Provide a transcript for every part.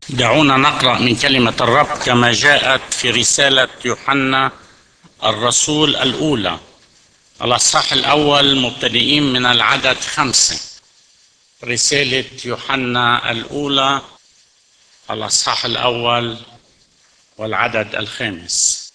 دعونا نقرأ من كلمة الرب كما جاءت في رسالة يوحنا الرسول الأولى الأصحاح الأول مبتدئين من العدد خمسة رسالة يوحنا الأولى الأصحاح الأول والعدد الخامس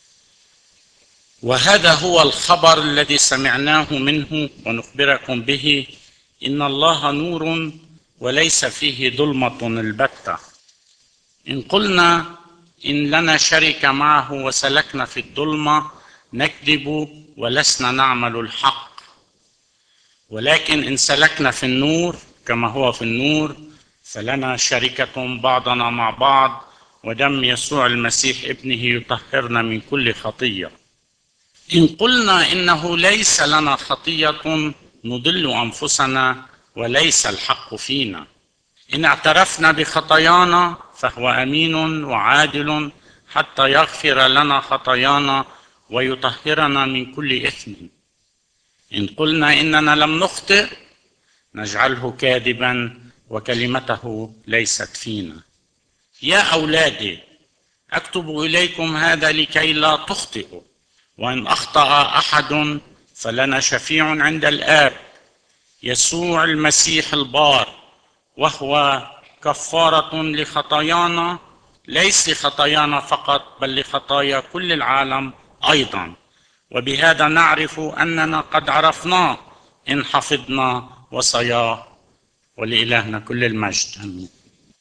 وهذا هو الخبر الذي سمعناه منه ونخبركم به إن الله نور وليس فيه ظلمة البتة إن قلنا إن لنا شركة معه وسلكنا في الظلمة نكذب ولسنا نعمل الحق ولكن إن سلكنا في النور كما هو في النور فلنا شركة بعضنا مع بعض ودم يسوع المسيح ابنه يطهرنا من كل خطية إن قلنا إنه ليس لنا خطية نضل أنفسنا وليس الحق فينا إن اعترفنا بخطايانا فهو أمين وعادل حتى يغفر لنا خطايانا ويطهرنا من كل إثم إن قلنا إننا لم نخطئ نجعله كاذبا وكلمته ليست فينا يا أولادي أكتب إليكم هذا لكي لا تخطئوا وإن أخطأ أحد فلنا شفيع عند الآب يسوع المسيح البار وهو كفارة لخطايانا ليس لخطايانا فقط بل لخطايا كل العالم أيضا وبهذا نعرف أننا قد عرفناه إن حفظنا وصاياه ولإلهنا كل المجد آمين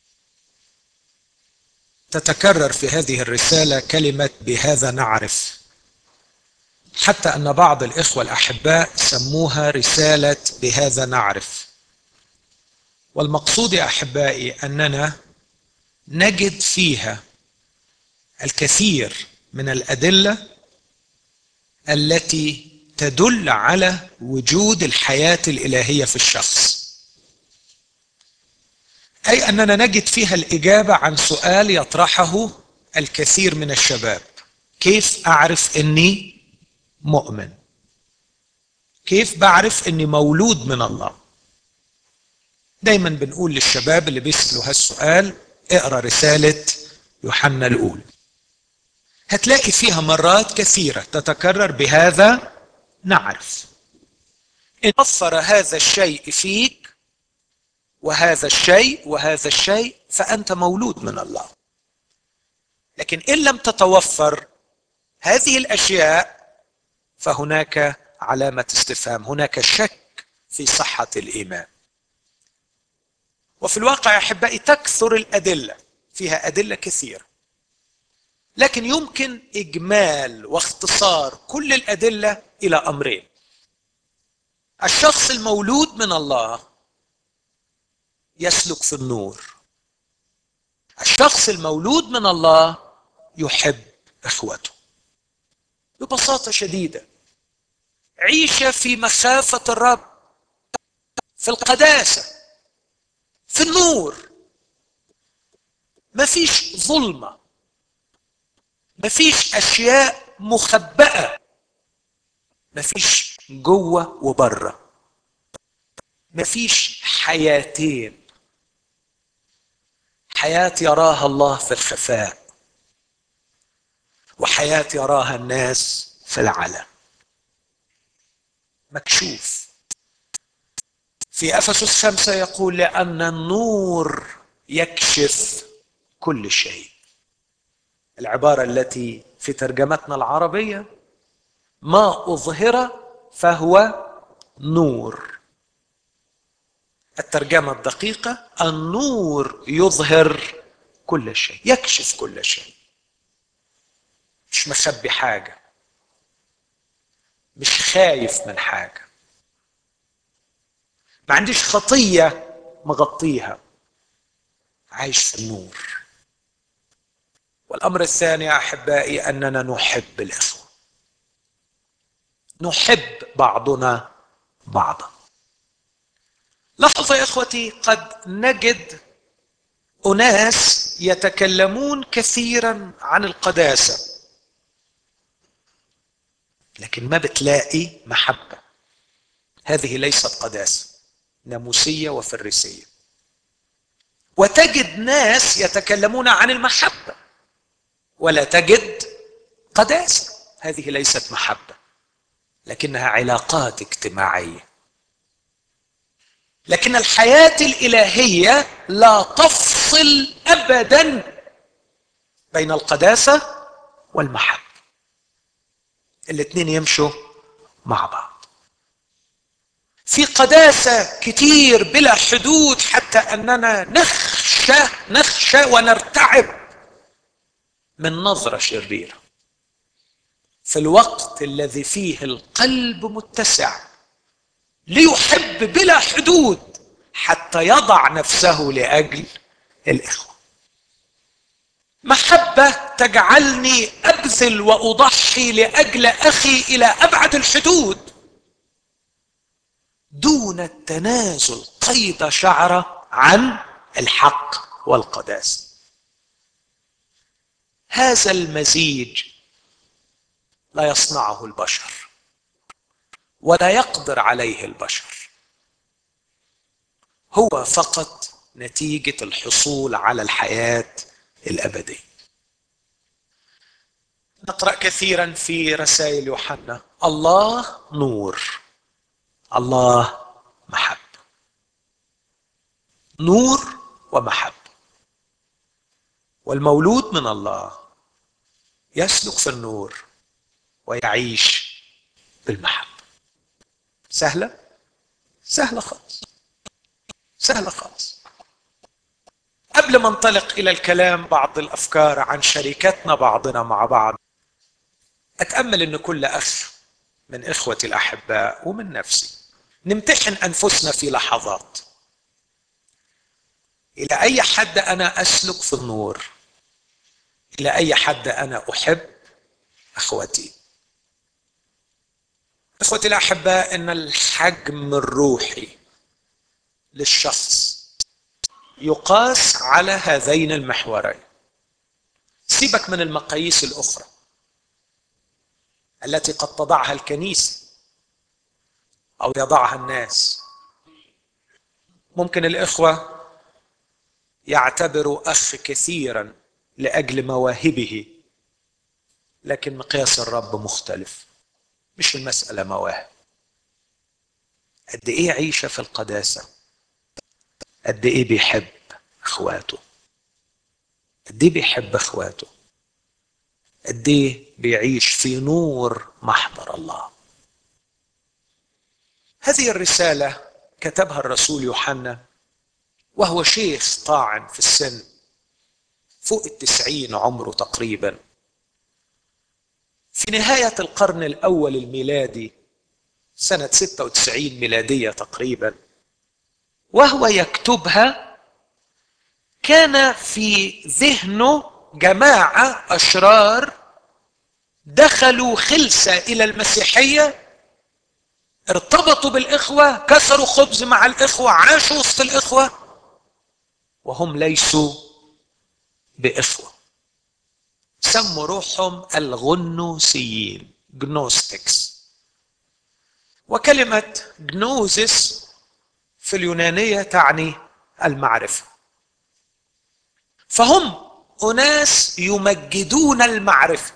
تتكرر في هذه الرسالة كلمة بهذا نعرف حتى أن بعض الإخوة الأحباء سموها رسالة بهذا نعرف والمقصود يا أحبائي أننا نجد فيها الكثير من الأدلة التي تدل على وجود الحياة الإلهية في الشخص أي أننا نجد فيها الإجابة عن سؤال يطرحه الكثير من الشباب كيف أعرف أني مؤمن كيف بعرف أني مولود من الله دايما بنقول للشباب اللي بيسألوا هالسؤال اقرأ رسالة يوحنا الأولى هتلاقي فيها مرات كثيرة تتكرر بهذا نعرف إن وفر هذا الشيء فيك وهذا الشيء وهذا الشيء فأنت مولود من الله لكن إن لم تتوفر هذه الأشياء فهناك علامة استفهام هناك شك في صحة الإيمان وفي الواقع يا أحبائي تكثر الأدلة فيها أدلة كثيرة لكن يمكن إجمال واختصار كل الأدلة إلى أمرين الشخص المولود من الله يسلك في النور الشخص المولود من الله يحب اخوته ببساطه شديده عيش في مخافه الرب في القداسه في النور مفيش ظلمه مفيش اشياء مخبأه مفيش جوه وبره مفيش حياتين حياة يراها الله في الخفاء وحياة يراها الناس في العلن مكشوف في أفسس خمسة يقول لأن النور يكشف كل شيء العبارة التي في ترجمتنا العربية ما أظهر فهو نور الترجمة الدقيقة النور يظهر كل شيء يكشف كل شيء مش مخبي حاجة مش خايف من حاجة ما عنديش خطية مغطيها عايش في النور والأمر الثاني يا أحبائي أننا نحب الإخوة نحب بعضنا بعضا لاحظوا يا اخوتي قد نجد اناس يتكلمون كثيرا عن القداسه لكن ما بتلاقي محبه هذه ليست قداسه ناموسيه وفريسيه وتجد ناس يتكلمون عن المحبه ولا تجد قداسه هذه ليست محبه لكنها علاقات اجتماعيه لكن الحياه الالهيه لا تفصل ابدا بين القداسه والمحبه الاثنين يمشوا مع بعض في قداسه كتير بلا حدود حتى اننا نخشى نخشى ونرتعب من نظره شريره في الوقت الذي فيه القلب متسع ليحب بلا حدود حتى يضع نفسه لاجل الاخوه محبه تجعلني ابذل واضحي لاجل اخي الى ابعد الحدود دون التنازل قيد شعره عن الحق والقداسه هذا المزيج لا يصنعه البشر ولا يقدر عليه البشر هو فقط نتيجه الحصول على الحياه الابديه نقرا كثيرا في رسائل يوحنا الله نور الله محبه نور ومحبه والمولود من الله يسلك في النور ويعيش بالمحبه سهله سهله خالص سهله خالص قبل ما انطلق الى الكلام بعض الافكار عن شركتنا بعضنا مع بعض اتامل ان كل اخ من اخوتي الاحباء ومن نفسي نمتحن انفسنا في لحظات الى اي حد انا اسلك في النور الى اي حد انا احب اخوتي اخوتي الاحباء ان الحجم الروحي للشخص يقاس على هذين المحورين سيبك من المقاييس الاخرى التي قد تضعها الكنيسه او يضعها الناس ممكن الاخوه يعتبروا اخ كثيرا لاجل مواهبه لكن مقياس الرب مختلف مش المساله مواهب قد ايه عيشه في القداسه قد ايه بيحب اخواته قد ايه بيحب اخواته قد ايه بيعيش في نور محضر الله هذه الرساله كتبها الرسول يوحنا وهو شيخ طاعن في السن فوق التسعين عمره تقريبا في نهاية القرن الأول الميلادي سنة 96 ميلادية تقريبا وهو يكتبها كان في ذهنه جماعة أشرار دخلوا خلسة إلى المسيحية ارتبطوا بالإخوة كسروا خبز مع الإخوة عاشوا وسط الإخوة وهم ليسوا بإخوة سموا روحهم الغنوسيين جنوستكس وكلمة جنوزس في اليونانية تعني المعرفة فهم أناس يمجدون المعرفة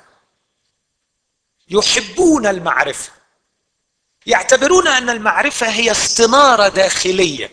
يحبون المعرفة يعتبرون أن المعرفة هي استنارة داخلية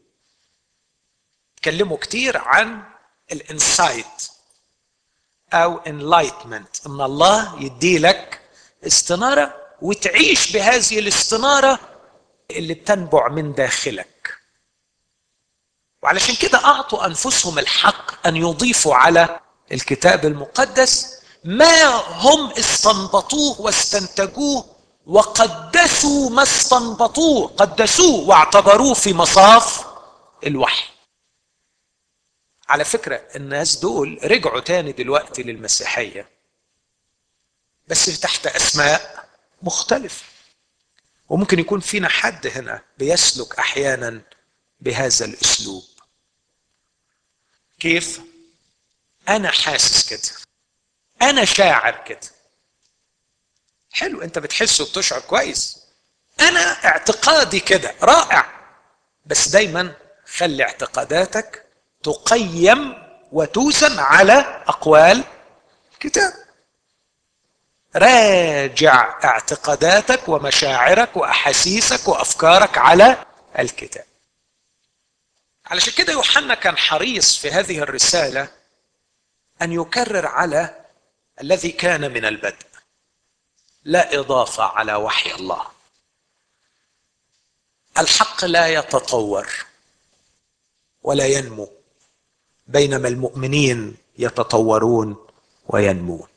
تكلموا كتير عن الانسايت او enlightenment ان الله يدي لك استناره وتعيش بهذه الاستناره اللي بتنبع من داخلك وعلشان كده اعطوا انفسهم الحق ان يضيفوا على الكتاب المقدس ما هم استنبطوه واستنتجوه وقدسوا ما استنبطوه قدسوه واعتبروه في مصاف الوحي على فكرة الناس دول رجعوا تاني دلوقتي للمسيحية بس تحت أسماء مختلفة وممكن يكون فينا حد هنا بيسلك أحيانا بهذا الأسلوب كيف؟ أنا حاسس كده أنا شاعر كده حلو أنت بتحس وبتشعر كويس أنا اعتقادي كده رائع بس دايما خلي اعتقاداتك تقيم وتوزن على اقوال الكتاب راجع اعتقاداتك ومشاعرك واحاسيسك وافكارك على الكتاب علشان كده يوحنا كان حريص في هذه الرساله ان يكرر على الذي كان من البدء لا اضافه على وحي الله الحق لا يتطور ولا ينمو بينما المؤمنين يتطورون وينمون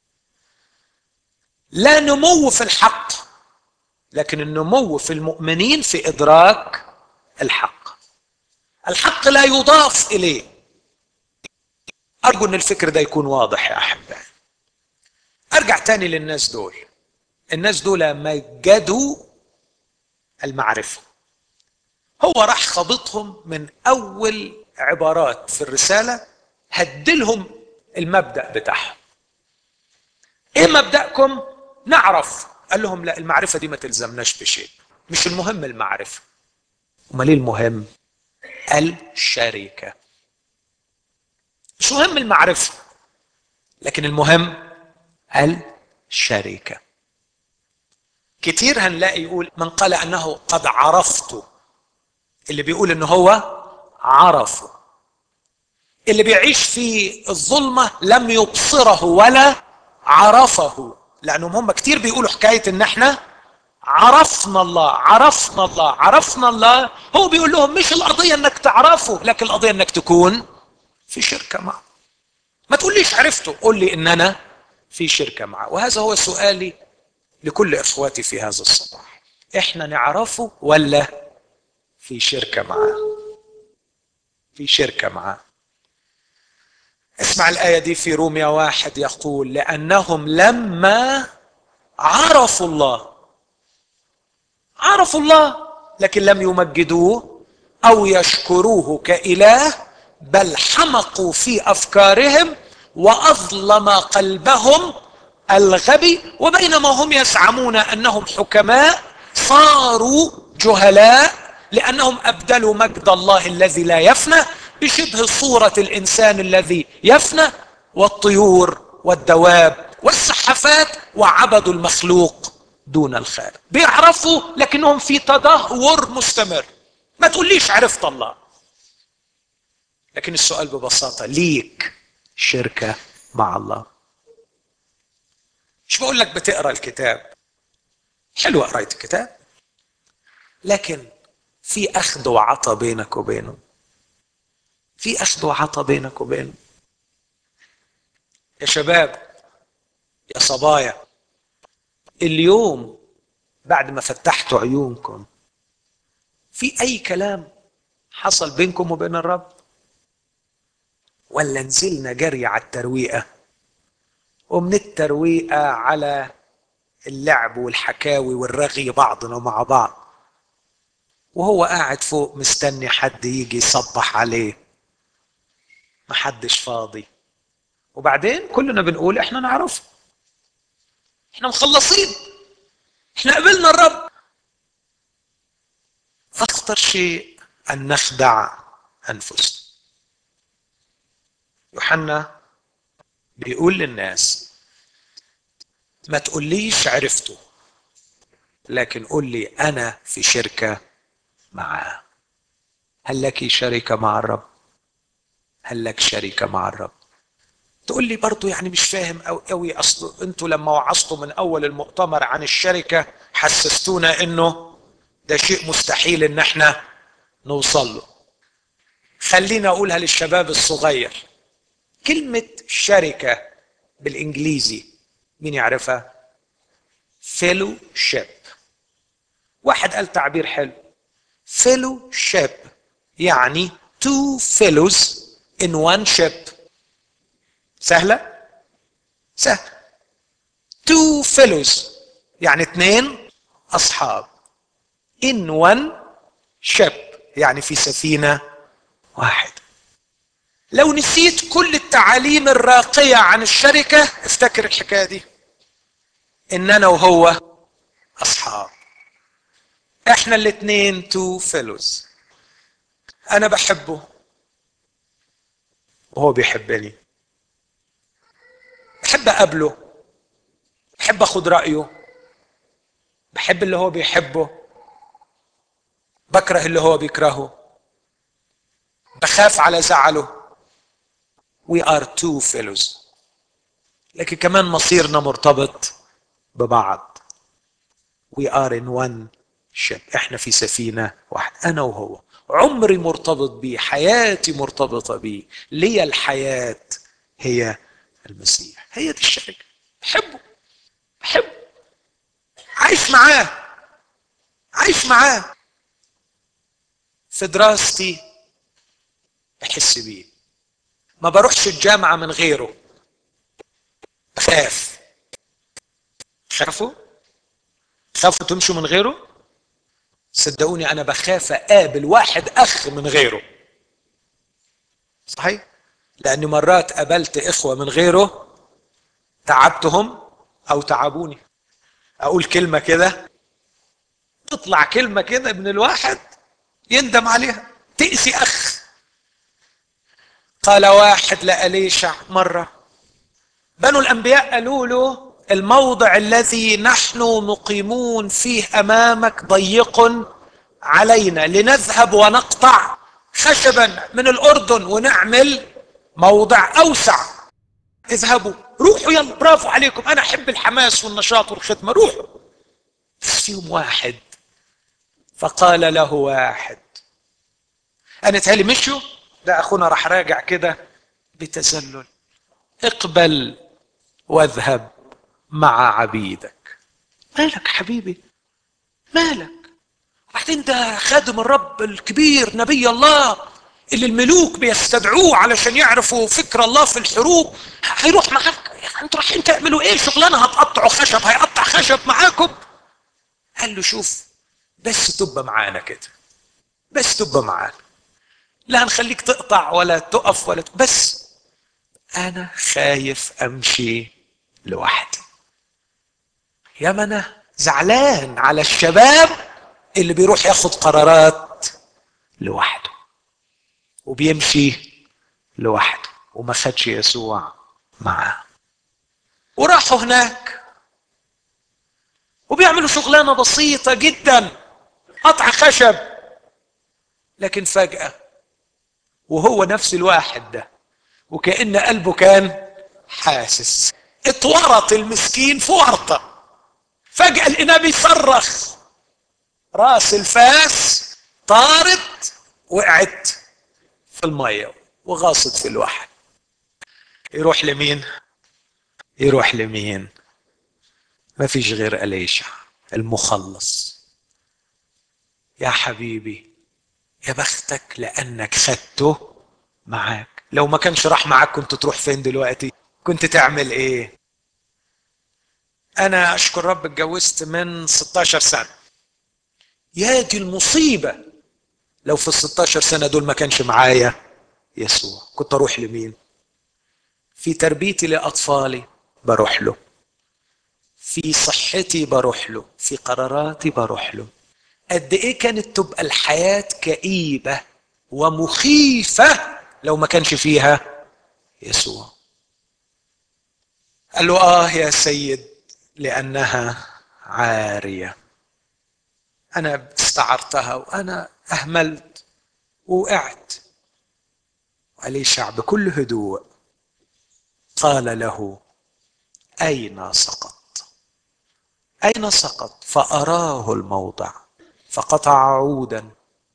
لا نمو في الحق لكن النمو في المؤمنين في ادراك الحق الحق لا يضاف اليه ارجو ان الفكر ده يكون واضح يا احبائي ارجع تاني للناس دول الناس دول مجدوا المعرفه هو راح خبطهم من اول عبارات في الرساله هدلهم المبدا بتاعهم ايه مبداكم نعرف قال لهم لا المعرفه دي ما تلزمناش بشيء مش المهم المعرفه امال ايه المهم الشركه مش مهم المعرفه لكن المهم الشركه كتير هنلاقي يقول من قال انه قد عرفت اللي بيقول ان هو عرفه اللي بيعيش في الظلمه لم يبصره ولا عرفه لانهم هم كتير بيقولوا حكايه ان احنا عرفنا الله عرفنا الله عرفنا الله هو بيقول لهم مش القضيه انك تعرفه لكن القضيه انك تكون في شركه معه ما تقوليش عرفته قول لي ان انا في شركه معه وهذا هو سؤالي لكل اخواتي في هذا الصباح احنا نعرفه ولا في شركه معاه في شركه معاه اسمع الآية دي في روميا واحد يقول لأنهم لما عرفوا الله عرفوا الله لكن لم يمجدوه أو يشكروه كإله بل حمقوا في أفكارهم وأظلم قلبهم الغبي وبينما هم يزعمون أنهم حكماء صاروا جهلاء لأنهم أبدلوا مجد الله الذي لا يفنى بشبه صورة الإنسان الذي يفنى والطيور والدواب والسحافات وعبدوا المخلوق دون الخالق بيعرفوا لكنهم في تدهور مستمر ما تقوليش عرفت الله لكن السؤال ببساطة ليك شركة مع الله مش بقول لك بتقرا الكتاب حلو قرايه الكتاب لكن في اخذ وعطى بينك وبينه في اخذ وعطى بينك وبينه يا شباب يا صبايا اليوم بعد ما فتحتوا عيونكم في اي كلام حصل بينكم وبين الرب ولا نزلنا جري على الترويقه ومن الترويقه على اللعب والحكاوي والرغي بعضنا مع بعض وهو قاعد فوق مستني حد يجي يصبح عليه محدش فاضي وبعدين كلنا بنقول احنا نعرفه احنا مخلصين احنا قبلنا الرب اخطر شيء ان نخدع انفسنا يوحنا بيقول للناس ما تقوليش عرفته لكن قول لي انا في شركه معاه هل لك شركه مع الرب هل لك شركه مع الرب تقول لي برضو يعني مش فاهم أو قوي اصل انتوا لما وعظتوا من اول المؤتمر عن الشركه حسستونا انه ده شيء مستحيل ان احنا نوصل له خلينا اقولها للشباب الصغير كلمه شركه بالانجليزي مين يعرفها فيلو شيب واحد قال تعبير حلو فيلو شيب يعني two fellows in one ship سهلة؟ سهل two fellows يعني اثنين أصحاب in one ship يعني في سفينة واحدة لو نسيت كل التعاليم الراقية عن الشركة افتكر الحكاية دي ان انا وهو اصحاب احنا الاثنين تو فيلوز انا بحبه وهو بيحبني بحب اقابله بحب اخد رايه بحب اللي هو بيحبه بكره اللي هو بيكرهه بخاف على زعله we are two fellows لكن كمان مصيرنا مرتبط ببعض we are in one ship احنا في سفينة واحدة انا وهو عمري مرتبط بيه حياتي مرتبطة بيه لي الحياة هي المسيح هي دي الشركة بحبه بحبه عايش معاه عايش معاه في دراستي بحس بيه ما بروحش الجامعة من غيره بخاف خافوا خافوا تمشوا من غيره صدقوني انا بخاف اقابل واحد اخ من غيره صحيح لاني مرات قابلت اخوه من غيره تعبتهم او تعبوني اقول كلمه كده تطلع كلمه كده من الواحد يندم عليها تأذي اخ قال واحد لأليشع مرة بنو الأنبياء قالوا له الموضع الذي نحن مقيمون فيه أمامك ضيق علينا لنذهب ونقطع خشبا من الأردن ونعمل موضع أوسع اذهبوا روحوا يلا برافو عليكم أنا أحب الحماس والنشاط والخدمة روحوا بس فيهم واحد فقال له واحد أنا تهالي مشوا ده أخونا راح راجع كده بتذلل اقبل واذهب مع عبيدك مالك حبيبي مالك بعدين ده خادم الرب الكبير نبي الله اللي الملوك بيستدعوه علشان يعرفوا فكر الله في الحروب هيروح معاك انتوا رايحين تعملوا ايه شغلانه هتقطعوا خشب هيقطع خشب معاكم قال له شوف بس تبقى معانا كده بس تبقى معانا لا هنخليك تقطع ولا تقف ولا ت... بس انا خايف امشي لوحدي يا ما انا زعلان على الشباب اللي بيروح ياخد قرارات لوحده وبيمشي لوحده وما خدش يسوع معاه وراحوا هناك وبيعملوا شغلانه بسيطه جدا قطع خشب لكن فجاه وهو نفس الواحد ده وكأن قلبه كان حاسس اتورط المسكين في ورطة فجأة لقيناه بيصرخ راس الفاس طارت وقعت في المية وغاصت في الواحد يروح لمين يروح لمين ما فيش غير أليشع المخلص يا حبيبي يا بختك لانك خدته معاك لو ما كانش راح معاك كنت تروح فين دلوقتي كنت تعمل ايه انا اشكر رب اتجوزت من 16 سنه يا دي المصيبه لو في ال 16 سنه دول ما كانش معايا يسوع كنت اروح لمين في تربيتي لاطفالي بروح له في صحتي بروح له في قراراتي بروح له قد ايه كانت تبقى الحياة كئيبة ومخيفة لو ما كانش فيها يسوع قال له اه يا سيد لانها عارية انا استعرتها وانا اهملت ووقعت وأليشع بكل هدوء قال له اين سقط اين سقط فاراه الموضع فقطع عودا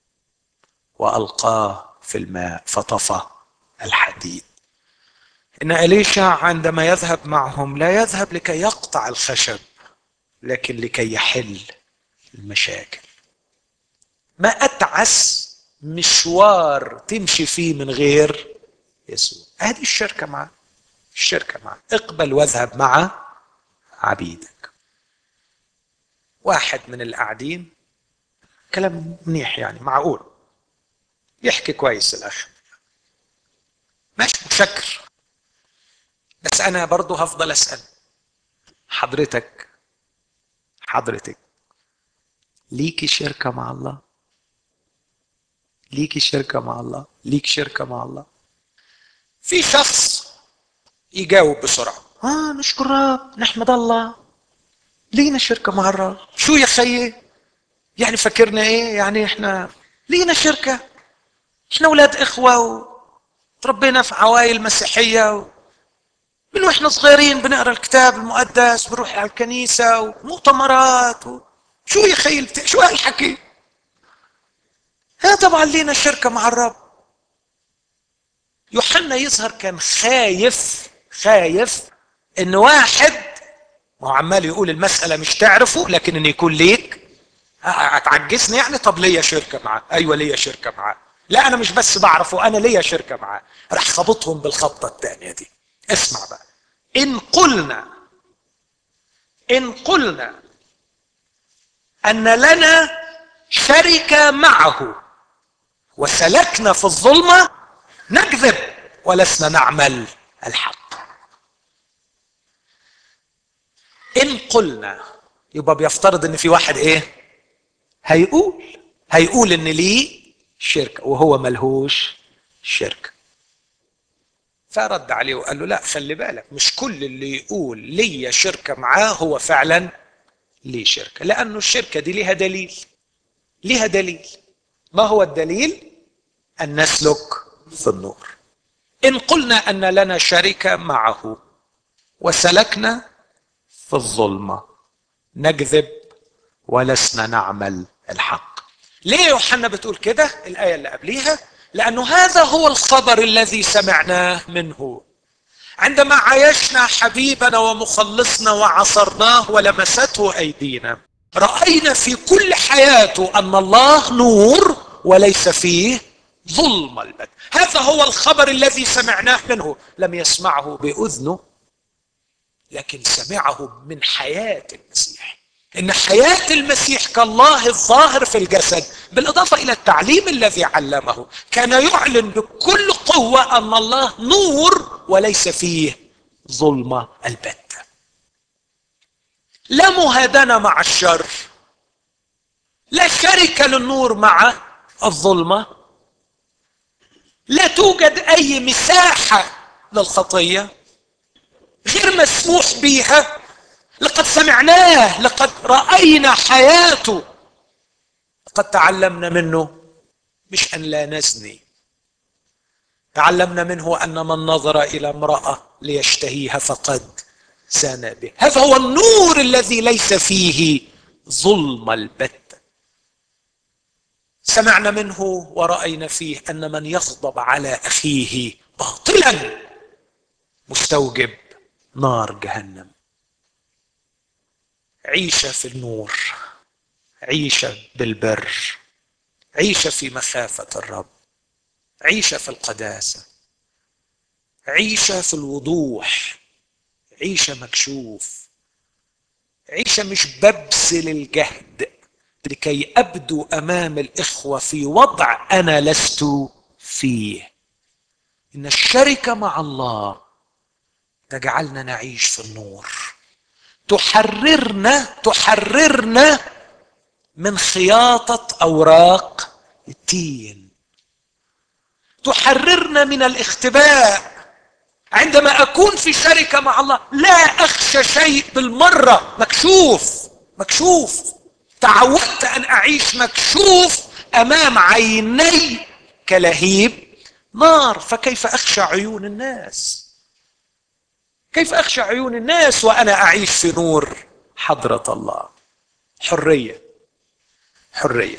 والقاه في الماء فطفى الحديد ان اليشع عندما يذهب معهم لا يذهب لكي يقطع الخشب لكن لكي يحل المشاكل ما اتعس مشوار تمشي فيه من غير يسوع هذه الشركه معه الشركه معه اقبل واذهب مع عبيدك واحد من القاعدين كلام منيح يعني معقول يحكي كويس الاخ ماشي متشكر بس انا برضه هفضل اسال حضرتك حضرتك ليكي شركه مع الله ليكي شركه مع الله ليك شركه مع الله في شخص يجاوب بسرعة اه نشكر الرب نحمد الله لينا شركة مع الرب شو يا خيي يعني فكرنا ايه يعني احنا لينا شركة احنا اولاد اخوة وتربينا في عوائل مسيحية و... من واحنا صغيرين بنقرا الكتاب المقدس بنروح على الكنيسة ومؤتمرات و... شو يا خيي شو هالحكي ها طبعا لينا شركة مع الرب يوحنا يظهر كان خايف خايف ان واحد ما هو عمال يقول المسألة مش تعرفه لكن ان يكون ليك هتعجزني يعني طب ليا شركة معاه ايوه ليا شركة معاه لا انا مش بس بعرفه انا ليا شركة معاه راح خبطهم بالخبطة الثانية دي اسمع بقى ان قلنا ان قلنا ان لنا شركة معه وسلكنا في الظلمة نكذب ولسنا نعمل الحق ان قلنا يبقى بيفترض ان في واحد ايه هيقول هيقول ان ليه شركة وهو ملهوش شركة فرد عليه وقال له لا خلي بالك مش كل اللي يقول ليا شركة معاه هو فعلا ليه شركة لأنه الشركة دي ليها دليل ليها دليل ما هو الدليل أن نسلك في النور إن قلنا أن لنا شركة معه وسلكنا في الظلمة نكذب ولسنا نعمل الحق ليه يوحنا بتقول كده الآية اللي قبليها لأنه هذا هو الخبر الذي سمعناه منه عندما عايشنا حبيبنا ومخلصنا وعصرناه ولمسته أيدينا رأينا في كل حياته أن الله نور وليس فيه ظلم البت هذا هو الخبر الذي سمعناه منه لم يسمعه بأذنه لكن سمعه من حياة المسيح إن حياة المسيح كالله الظاهر في الجسد بالإضافة إلى التعليم الذي علمه كان يعلن بكل قوة أن الله نور وليس فيه ظلمة البتة لا مهادنة مع الشر لا شركة للنور مع الظلمة لا توجد أي مساحة للخطية غير مسموح بها لقد سمعناه لقد راينا حياته لقد تعلمنا منه مش ان لا نزني تعلمنا منه ان من نظر الى امراه ليشتهيها فقد زنى به هذا هو النور الذي ليس فيه ظلم البتة سمعنا منه ورأينا فيه أن من يغضب على أخيه باطلا مستوجب نار جهنم عيشة في النور عيشة بالبر عيشة في مخافة الرب عيشة في القداسة عيشة في الوضوح عيشة مكشوف عيشة مش ببذل الجهد لكي أبدو أمام الإخوة في وضع أنا لست فيه إن الشركة مع الله تجعلنا نعيش في النور تحررنا تحررنا من خياطة أوراق التين تحررنا من الاختباء عندما أكون في شركة مع الله لا أخشى شيء بالمرة مكشوف مكشوف تعودت أن أعيش مكشوف أمام عيني كلهيب نار فكيف أخشى عيون الناس كيف اخشى عيون الناس وانا اعيش في نور حضره الله حريه حريه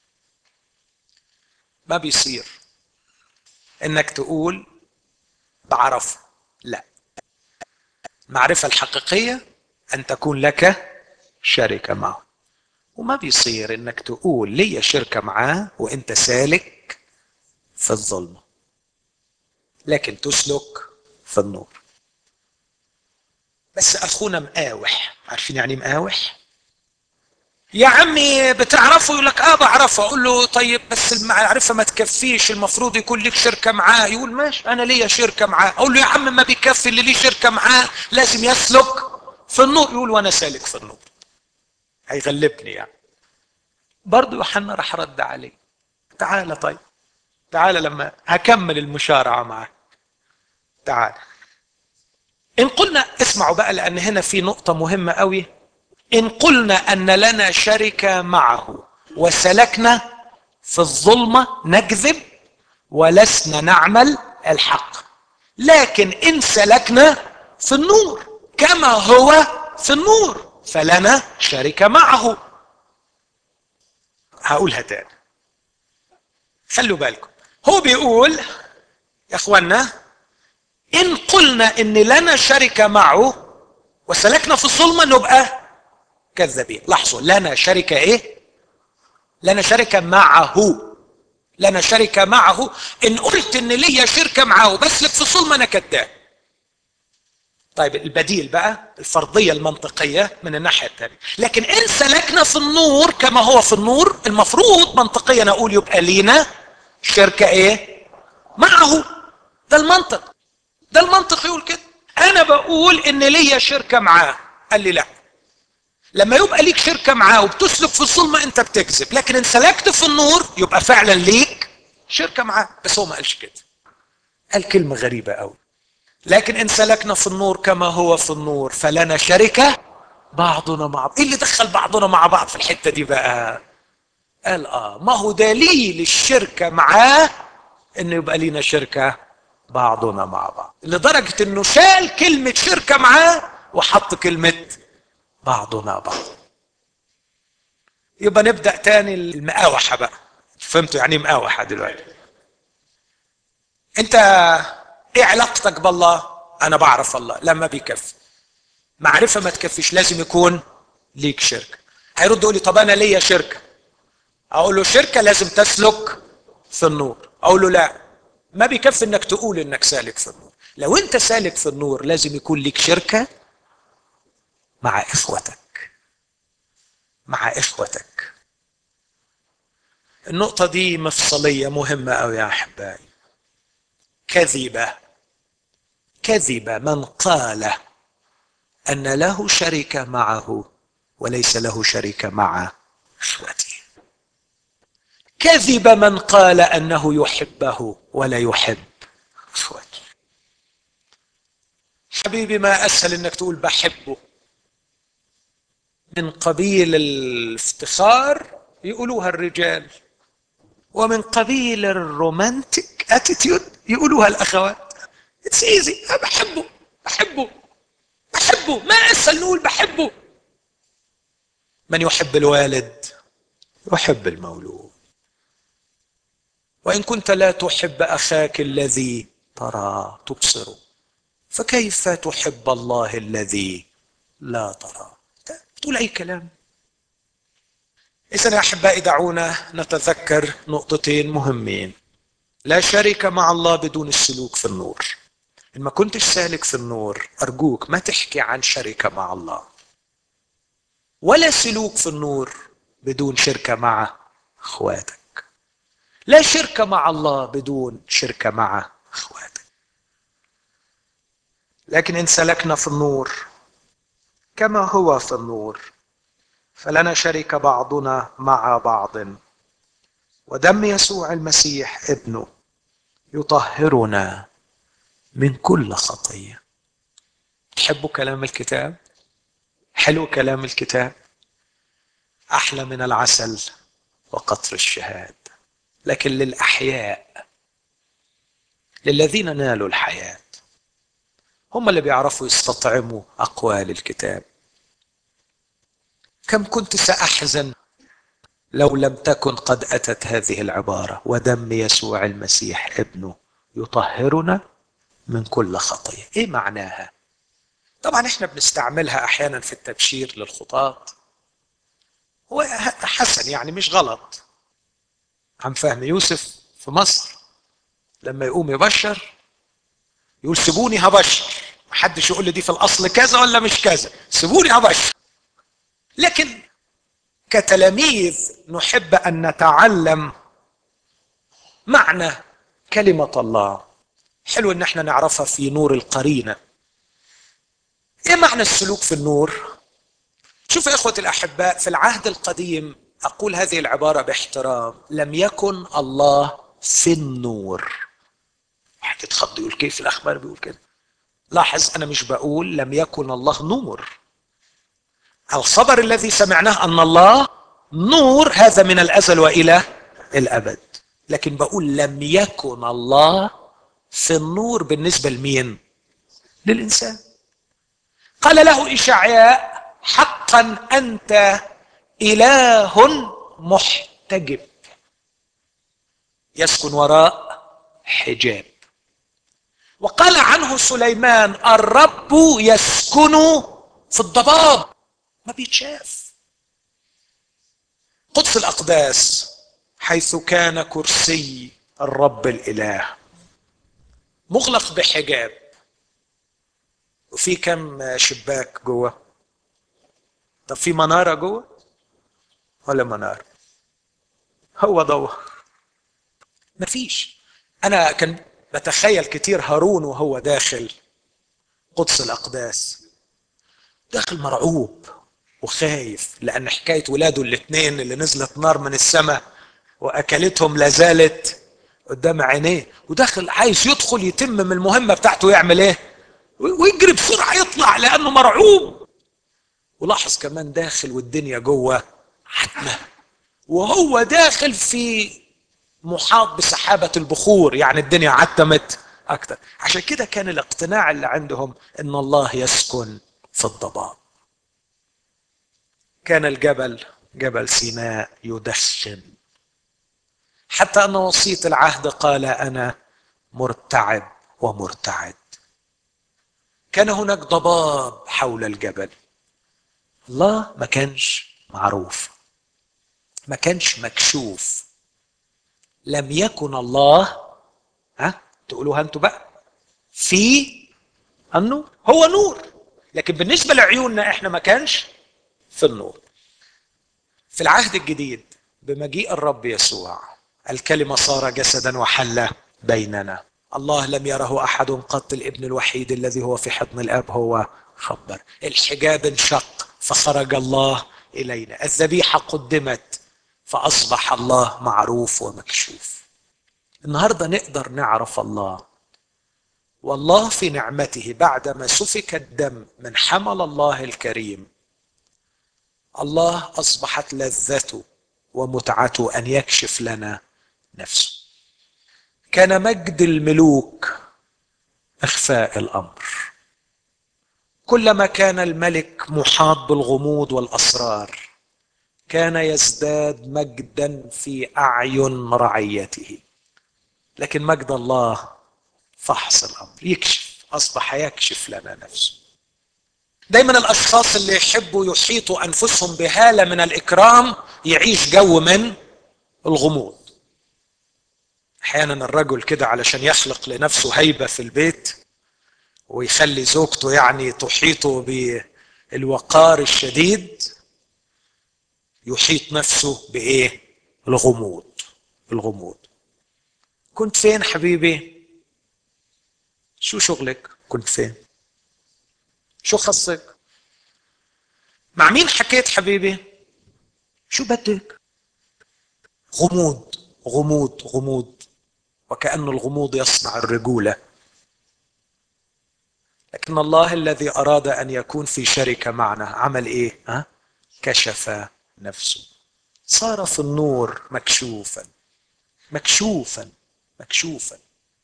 ما بيصير انك تقول بعرفه لا المعرفه الحقيقيه ان تكون لك شركه معه وما بيصير انك تقول لي شركه معاه وانت سالك في الظلمه لكن تسلك في النور بس اخونا مقاوح عارفين يعني مقاوح يا عمي بتعرفه يقول لك اه بعرفه اقول له طيب بس المعرفه ما تكفيش المفروض يكون لك شركه معاه يقول ماشي انا ليا شركه معاه اقول له يا عم ما بيكفي اللي ليه شركه معاه لازم يسلك في النور يقول وانا سالك في النور هيغلبني يعني برضه يوحنا راح رد عليه تعالى طيب تعالى لما هكمل المشارعه معاك تعال ان قلنا اسمعوا بقى لان هنا في نقطة مهمة قوي ان قلنا ان لنا شركة معه وسلكنا في الظلمة نكذب ولسنا نعمل الحق لكن ان سلكنا في النور كما هو في النور فلنا شركة معه هقولها تاني خلوا بالكم هو بيقول يا اخوانا ان قلنا ان لنا شركة معه وسلكنا في الظلمة نبقى كذابين لاحظوا لنا شركة ايه لنا شركة معه لنا شركة معه ان قلت ان ليا شركة معه بسلك في الظلمة انا كذاب طيب البديل بقى الفرضية المنطقية من الناحية الثانية لكن إن سلكنا في النور كما هو في النور المفروض منطقيا أقول يبقى لينا شركة إيه معه ده المنطق ده المنطق يقول كده أنا بقول إن ليا شركة معاه قال لي لا لما يبقى ليك شركة معاه وبتسلك في الظلمة أنت بتكذب لكن إن سلكت في النور يبقى فعلا ليك شركة معاه بس هو ما قالش كده قال كلمة غريبة قوي لكن ان سلكنا في النور كما هو في النور فلنا شركه بعضنا مع بعض ايه اللي دخل بعضنا مع بعض في الحته دي بقى قال اه ما هو دليل الشركه معاه انه يبقى لينا شركه بعضنا مع بعض لدرجه انه شال كلمه شركه معاه وحط كلمه بعضنا بعض يبقى نبدا تاني المقاوحه بقى فهمتوا يعني مقاوحه دلوقتي انت ايه علاقتك بالله انا بعرف الله لما بيكفي معرفه ما تكفيش لازم يكون ليك شركه هيرد يقول لي طب انا ليا شركه اقول له شركه لازم تسلك في النور اقول له لا ما بيكفي انك تقول انك سالك في النور لو انت سالك في النور لازم يكون ليك شركه مع اخوتك مع اخوتك النقطه دي مفصليه مهمه قوي يا احبائي كذب كذب من قال ان له شركه معه وليس له شركه مع اخوته كذب من قال انه يحبه ولا يحب اخوته حبيبي ما اسهل انك تقول بحبه من قبيل الافتخار يقولوها الرجال ومن قبيل الرومانتيك اتيتيود يقولوها الاخوات اتس ايزي انا بحبه بحبه بحبه ما اسهل نقول بحبه من يحب الوالد يحب المولود وان كنت لا تحب اخاك الذي ترى تبصره فكيف تحب الله الذي لا ترى تقول اي كلام اذا يا احبائي دعونا نتذكر نقطتين مهمين لا شركه مع الله بدون السلوك في النور ان ما كنتش سالك في النور ارجوك ما تحكي عن شركه مع الله ولا سلوك في النور بدون شركه مع اخواتك لا شركه مع الله بدون شركه مع اخواتك لكن ان سلكنا في النور كما هو في النور فلنا شركه بعضنا مع بعض ودم يسوع المسيح ابنه يطهرنا من كل خطيه تحبوا كلام الكتاب حلو كلام الكتاب احلى من العسل وقطر الشهاد لكن للاحياء للذين نالوا الحياه هم اللي بيعرفوا يستطعموا اقوال الكتاب كم كنت ساحزن لو لم تكن قد اتت هذه العباره ودم يسوع المسيح ابنه يطهرنا من كل خطيه ايه معناها طبعا احنا بنستعملها احيانا في التبشير للخطاة هو حسن يعني مش غلط عن فهم يوسف في مصر لما يقوم يبشر يقول سيبوني هبشر محدش يقول لي دي في الاصل كذا ولا مش كذا سيبوني هبشر لكن كتلاميذ نحب ان نتعلم معنى كلمه الله حلو ان احنا نعرفها في نور القرينه ايه معنى السلوك في النور شوف يا اخوتي الاحباء في العهد القديم اقول هذه العباره باحترام لم يكن الله في النور واحد يتخض يقول كيف الاخبار بيقول كده لاحظ انا مش بقول لم يكن الله نور الخبر الذي سمعناه ان الله نور هذا من الازل والى الابد لكن بقول لم يكن الله في النور بالنسبه لمين للانسان قال له اشعياء حقا انت اله محتجب يسكن وراء حجاب وقال عنه سليمان الرب يسكن في الضباب ما بيتشاف قدس الاقداس حيث كان كرسي الرب الاله مغلق بحجاب وفي كم شباك جوه طب في مناره جوه ولا مناره هو ضوء مفيش انا كان بتخيل كتير هارون وهو داخل قدس الاقداس داخل مرعوب وخايف لان حكايه ولاده الاثنين اللي نزلت نار من السماء واكلتهم لازالت قدام عينيه وداخل عايز يدخل يتمم المهمه بتاعته يعمل ايه ويجري بسرعه يطلع لانه مرعوب ولاحظ كمان داخل والدنيا جوه عتمه وهو داخل في محاط بسحابة البخور يعني الدنيا عتمت أكتر عشان كده كان الاقتناع اللي عندهم أن الله يسكن في الضباب كان الجبل جبل سيناء يدخن حتى أن وسيط العهد قال أنا مرتعب ومرتعد كان هناك ضباب حول الجبل الله ما كانش معروف ما كانش مكشوف لم يكن الله ها تقولوها انتوا بقى في النور هو نور لكن بالنسبة لعيوننا احنا ما كانش في النور في العهد الجديد بمجيء الرب يسوع الكلمة صار جسدا وحل بيننا الله لم يره أحد قط الابن الوحيد الذي هو في حضن الآب هو خبر الحجاب انشق فخرج الله إلينا الذبيحة قدمت فأصبح الله معروف ومكشوف النهاردة نقدر نعرف الله والله في نعمته بعدما سفك الدم من حمل الله الكريم الله أصبحت لذته ومتعته أن يكشف لنا نفسه كان مجد الملوك إخفاء الأمر كلما كان الملك محاط بالغموض والأسرار كان يزداد مجدا في اعين رعيته لكن مجد الله فحص الامر يكشف اصبح يكشف لنا نفسه دايما الاشخاص اللي يحبوا يحيطوا انفسهم بهاله من الاكرام يعيش جو من الغموض احيانا الرجل كده علشان يخلق لنفسه هيبه في البيت ويخلي زوجته يعني تحيطه بالوقار الشديد يحيط نفسه بايه الغموض الغموض كنت فين حبيبي شو شغلك كنت فين شو خصك مع مين حكيت حبيبي شو بدك غموض غموض غموض وكأن الغموض يصنع الرجولة لكن الله الذي أراد أن يكون في شركة معنا عمل إيه؟ ها؟ كشف نفسه صار في النور مكشوفا مكشوفا مكشوفا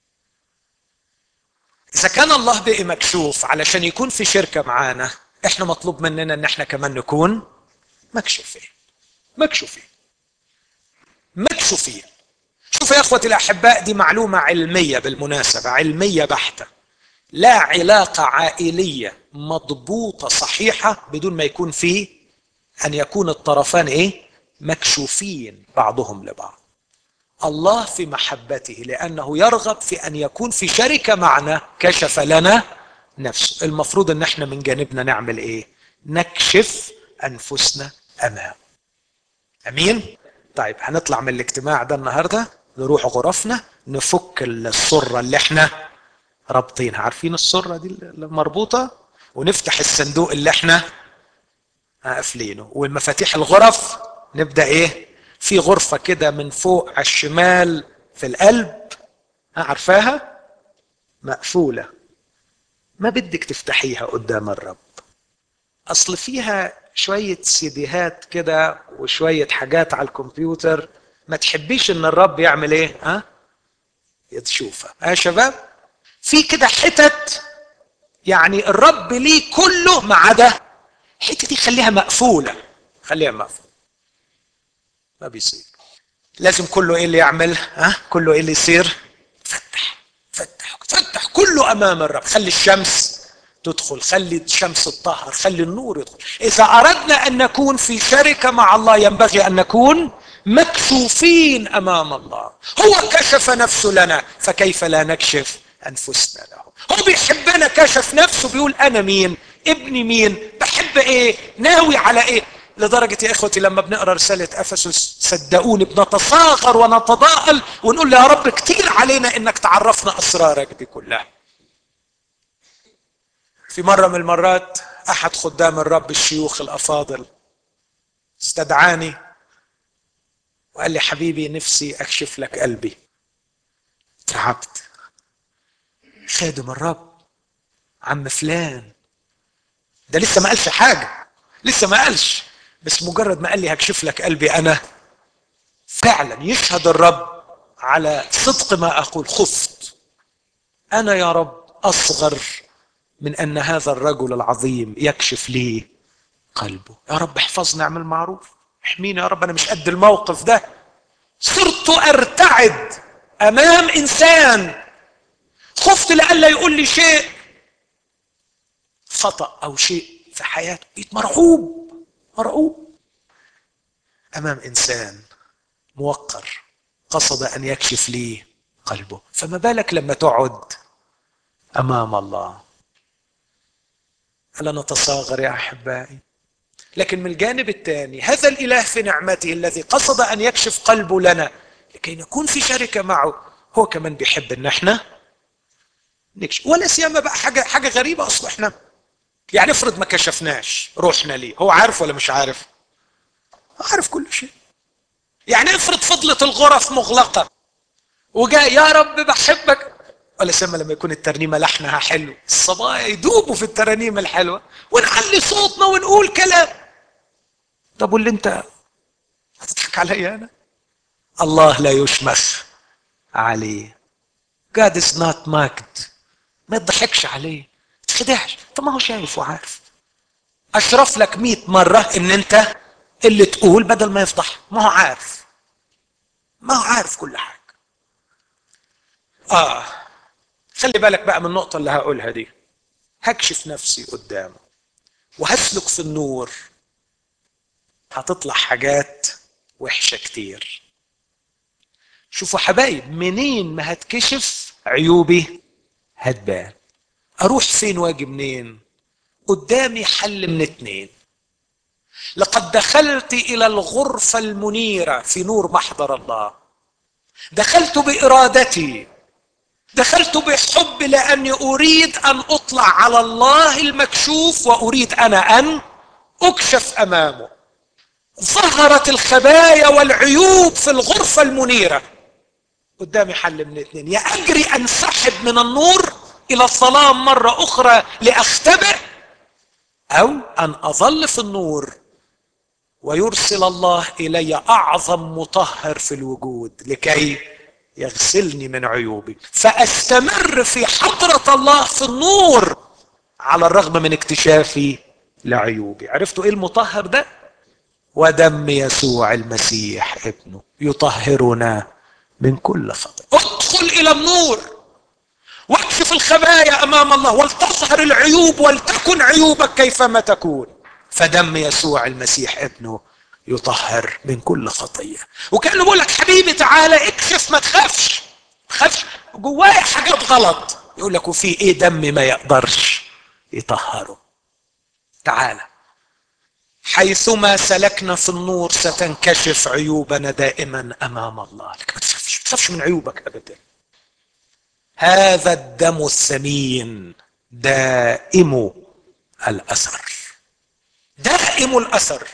اذا كان الله بقي مكشوف علشان يكون في شركه معانا احنا مطلوب مننا ان احنا كمان نكون مكشوفين مكشوفين مكشوفين شوفوا يا اخوتي الاحباء دي معلومه علميه بالمناسبه علميه بحته لا علاقه عائليه مضبوطه صحيحه بدون ما يكون في ان يكون الطرفان ايه مكشوفين بعضهم لبعض الله في محبته لانه يرغب في ان يكون في شركه معنا كشف لنا نفسه المفروض ان احنا من جانبنا نعمل ايه نكشف انفسنا امامه امين طيب هنطلع من الاجتماع ده النهارده نروح غرفنا نفك السره اللي احنا رابطينها عارفين السره دي المربوطه ونفتح الصندوق اللي احنا قافلينه والمفاتيح الغرف نبدا ايه في غرفه كده من فوق على الشمال في القلب عارفاها مقفولة ما بدك تفتحيها قدام الرب اصل فيها شوية سيديهات كده وشوية حاجات على الكمبيوتر ما تحبيش ان الرب يعمل ايه ها يتشوفها ها يا شباب في كده حتت يعني الرب ليه كله ما عدا الحته دي خليها مقفوله خليها مقفوله ما بيصير لازم كله ايه اللي يعمل ها كله ايه اللي يصير فتح فتح فتح كله امام الرب خلي الشمس تدخل خلي الشمس تطهر خلي النور يدخل اذا اردنا ان نكون في شركه مع الله ينبغي ان نكون مكشوفين امام الله هو كشف نفسه لنا فكيف لا نكشف انفسنا له هو بيحبنا كشف نفسه بيقول انا مين ابني مين بحب ايه ناوي على ايه لدرجة يا إخوتي لما بنقرأ رسالة أفسس صدقوني بنتصاغر ونتضاءل ونقول يا رب كتير علينا إنك تعرفنا أسرارك دي كلها في مرة من المرات أحد خدام الرب الشيوخ الأفاضل استدعاني وقال لي حبيبي نفسي أكشف لك قلبي تعبت خادم الرب عم فلان ده لسه ما قالش حاجة لسه ما قالش بس مجرد ما قال لي هكشف لك قلبي أنا فعلا يشهد الرب على صدق ما أقول خفت أنا يا رب أصغر من أن هذا الرجل العظيم يكشف لي قلبه يا رب احفظني اعمل معروف احميني يا رب أنا مش قد الموقف ده صرت أرتعد أمام إنسان خفت لألا يقول لي شيء خطأ أو شيء في حياته بقيت مرعوب مرعوب أمام إنسان موقر قصد أن يكشف لي قلبه فما بالك لما تقعد أمام الله ألا نتصاغر يا أحبائي لكن من الجانب الثاني هذا الإله في نعمته الذي قصد أن يكشف قلبه لنا لكي نكون في شركة معه هو كمان بيحب ان احنا نكشف ولا سيما بقى حاجه حاجه غريبه اصل احنا يعني افرض ما كشفناش روحنا ليه هو عارف ولا مش عارف عارف كل شيء يعني افرض فضلت الغرف مغلقه وجاء يا رب بحبك ولا سيما لما يكون الترنيمه لحنها حلو الصبايا يدوبوا في الترانيم الحلوه ونعلي صوتنا ونقول كلام طب واللي انت هتضحك عليا انا الله لا يشمخ عليه God is not mocked ما يضحكش عليه تخدعش طب ما هو شايف وعارف اشرف لك مئة مرة ان انت اللي تقول بدل ما يفضح ما هو عارف ما هو عارف كل حاجة اه خلي بالك بقى من النقطة اللي هقولها دي هكشف نفسي قدامه وهسلك في النور هتطلع حاجات وحشة كتير شوفوا حبايب منين ما هتكشف عيوبي هتبان اروح فين واجي منين قدامي حل من اتنين لقد دخلت الى الغرفة المنيرة في نور محضر الله دخلت بارادتي دخلت بحب لاني اريد ان اطلع على الله المكشوف واريد انا ان اكشف امامه ظهرت الخبايا والعيوب في الغرفة المنيرة قدامي حل من الاثنين يا اجري انسحب من النور الى الظلام مرة اخرى لاختبئ او ان اظل في النور ويرسل الله الي اعظم مطهر في الوجود لكي يغسلني من عيوبي فاستمر في حضرة الله في النور على الرغم من اكتشافي لعيوبي عرفتوا ايه المطهر ده ودم يسوع المسيح ابنه يطهرنا من كل خطأ ادخل الى النور واكشف الخبايا امام الله ولتظهر العيوب ولتكن عيوبك كيفما تكون فدم يسوع المسيح ابنه يطهر من كل خطيه وكانه بيقول لك حبيبي تعالى اكشف ما تخافش تخافش جوايا حاجات غلط يقول لك وفي ايه دم ما يقدرش يطهره تعالى حيثما سلكنا في النور ستنكشف عيوبنا دائما امام الله لك ما تخافش ما تخافش من عيوبك ابدا هذا الدم الثمين دائم الاثر دائم الاثر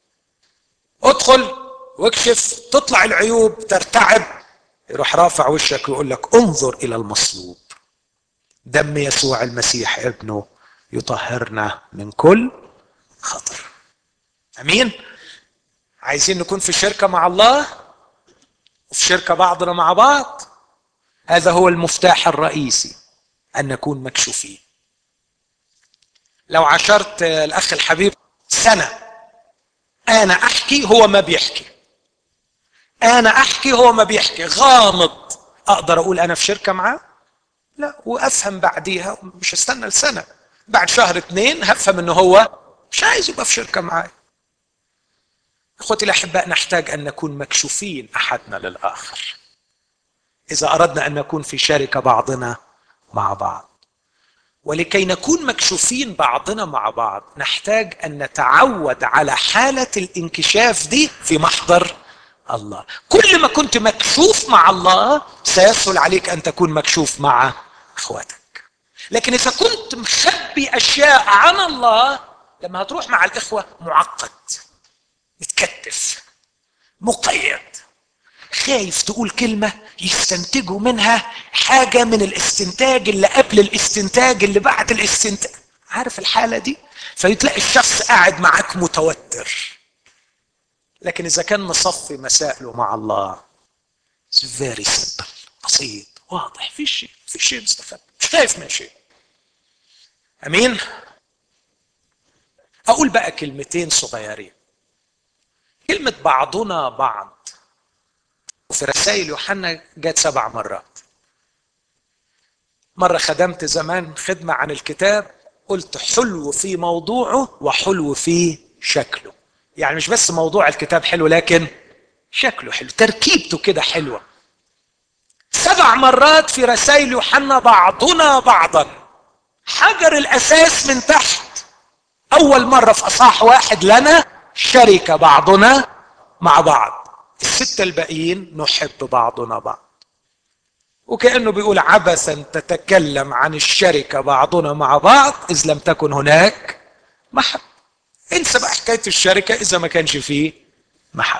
ادخل واكشف تطلع العيوب ترتعب يروح رافع وشك ويقول لك انظر الى المصلوب دم يسوع المسيح ابنه يطهرنا من كل خطر امين عايزين نكون في شركه مع الله وفي شركه بعضنا مع بعض هذا هو المفتاح الرئيسي ان نكون مكشوفين لو عشرت الاخ الحبيب سنه انا احكي هو ما بيحكي انا احكي هو ما بيحكي غامض اقدر اقول انا في شركه معاه لا وافهم بعديها مش هستنى لسنه بعد شهر اثنين هفهم انه هو مش عايز يبقى في شركه معايا اخوتي الاحباء نحتاج ان نكون مكشوفين احدنا للاخر اذا اردنا ان نكون في شركه بعضنا مع بعض ولكي نكون مكشوفين بعضنا مع بعض نحتاج ان نتعود على حاله الانكشاف دي في محضر الله كل ما كنت مكشوف مع الله سيسهل عليك ان تكون مكشوف مع اخواتك لكن اذا كنت مخبي اشياء عن الله لما هتروح مع الاخوه معقد متكتف مقيد خايف تقول كلمة يستنتجوا منها حاجة من الاستنتاج اللي قبل الاستنتاج اللي بعد الاستنتاج عارف الحالة دي فتلاقي الشخص قاعد معاك متوتر لكن إذا كان مصفي مسائله مع الله فيري سمبل بسيط واضح في شيء في شيء مستفاد مش خايف من شيء أمين أقول بقى كلمتين صغيرين كلمة بعضنا بعض وفي رسائل يوحنا جت سبع مرات مرة خدمت زمان خدمة عن الكتاب قلت حلو في موضوعه وحلو في شكله يعني مش بس موضوع الكتاب حلو لكن شكله حلو تركيبته كده حلوة سبع مرات في رسائل يوحنا بعضنا بعضا حجر الأساس من تحت أول مرة في أصح واحد لنا شركة بعضنا مع بعض الستة الباقيين نحب بعضنا بعض وكأنه بيقول عبثا تتكلم عن الشركة بعضنا مع بعض إذ لم تكن هناك محب انسى بقى حكاية الشركة إذا ما كانش فيه محب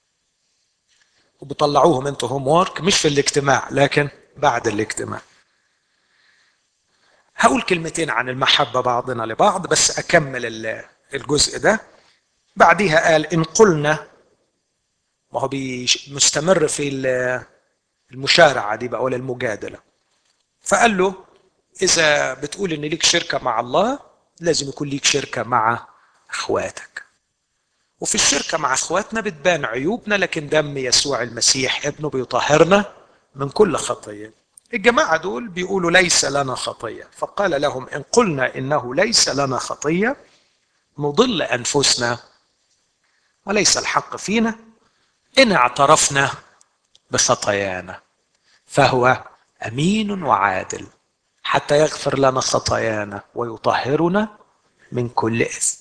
وبطلعوهم انتوا هوم وورك مش في الاجتماع لكن بعد الاجتماع هقول كلمتين عن المحبة بعضنا لبعض بس أكمل الجزء ده بعديها قال إن قلنا ما هو مستمر في المشارعة دي بقى ولا المجادلة فقال له إذا بتقول إن ليك شركة مع الله لازم يكون ليك شركة مع إخواتك وفي الشركة مع إخواتنا بتبان عيوبنا لكن دم يسوع المسيح ابنه بيطهرنا من كل خطية الجماعة دول بيقولوا ليس لنا خطية فقال لهم إن قلنا إنه ليس لنا خطية نضل أنفسنا وليس الحق فينا إن اعترفنا بخطايانا فهو أمين وعادل حتى يغفر لنا خطايانا ويطهرنا من كل إثم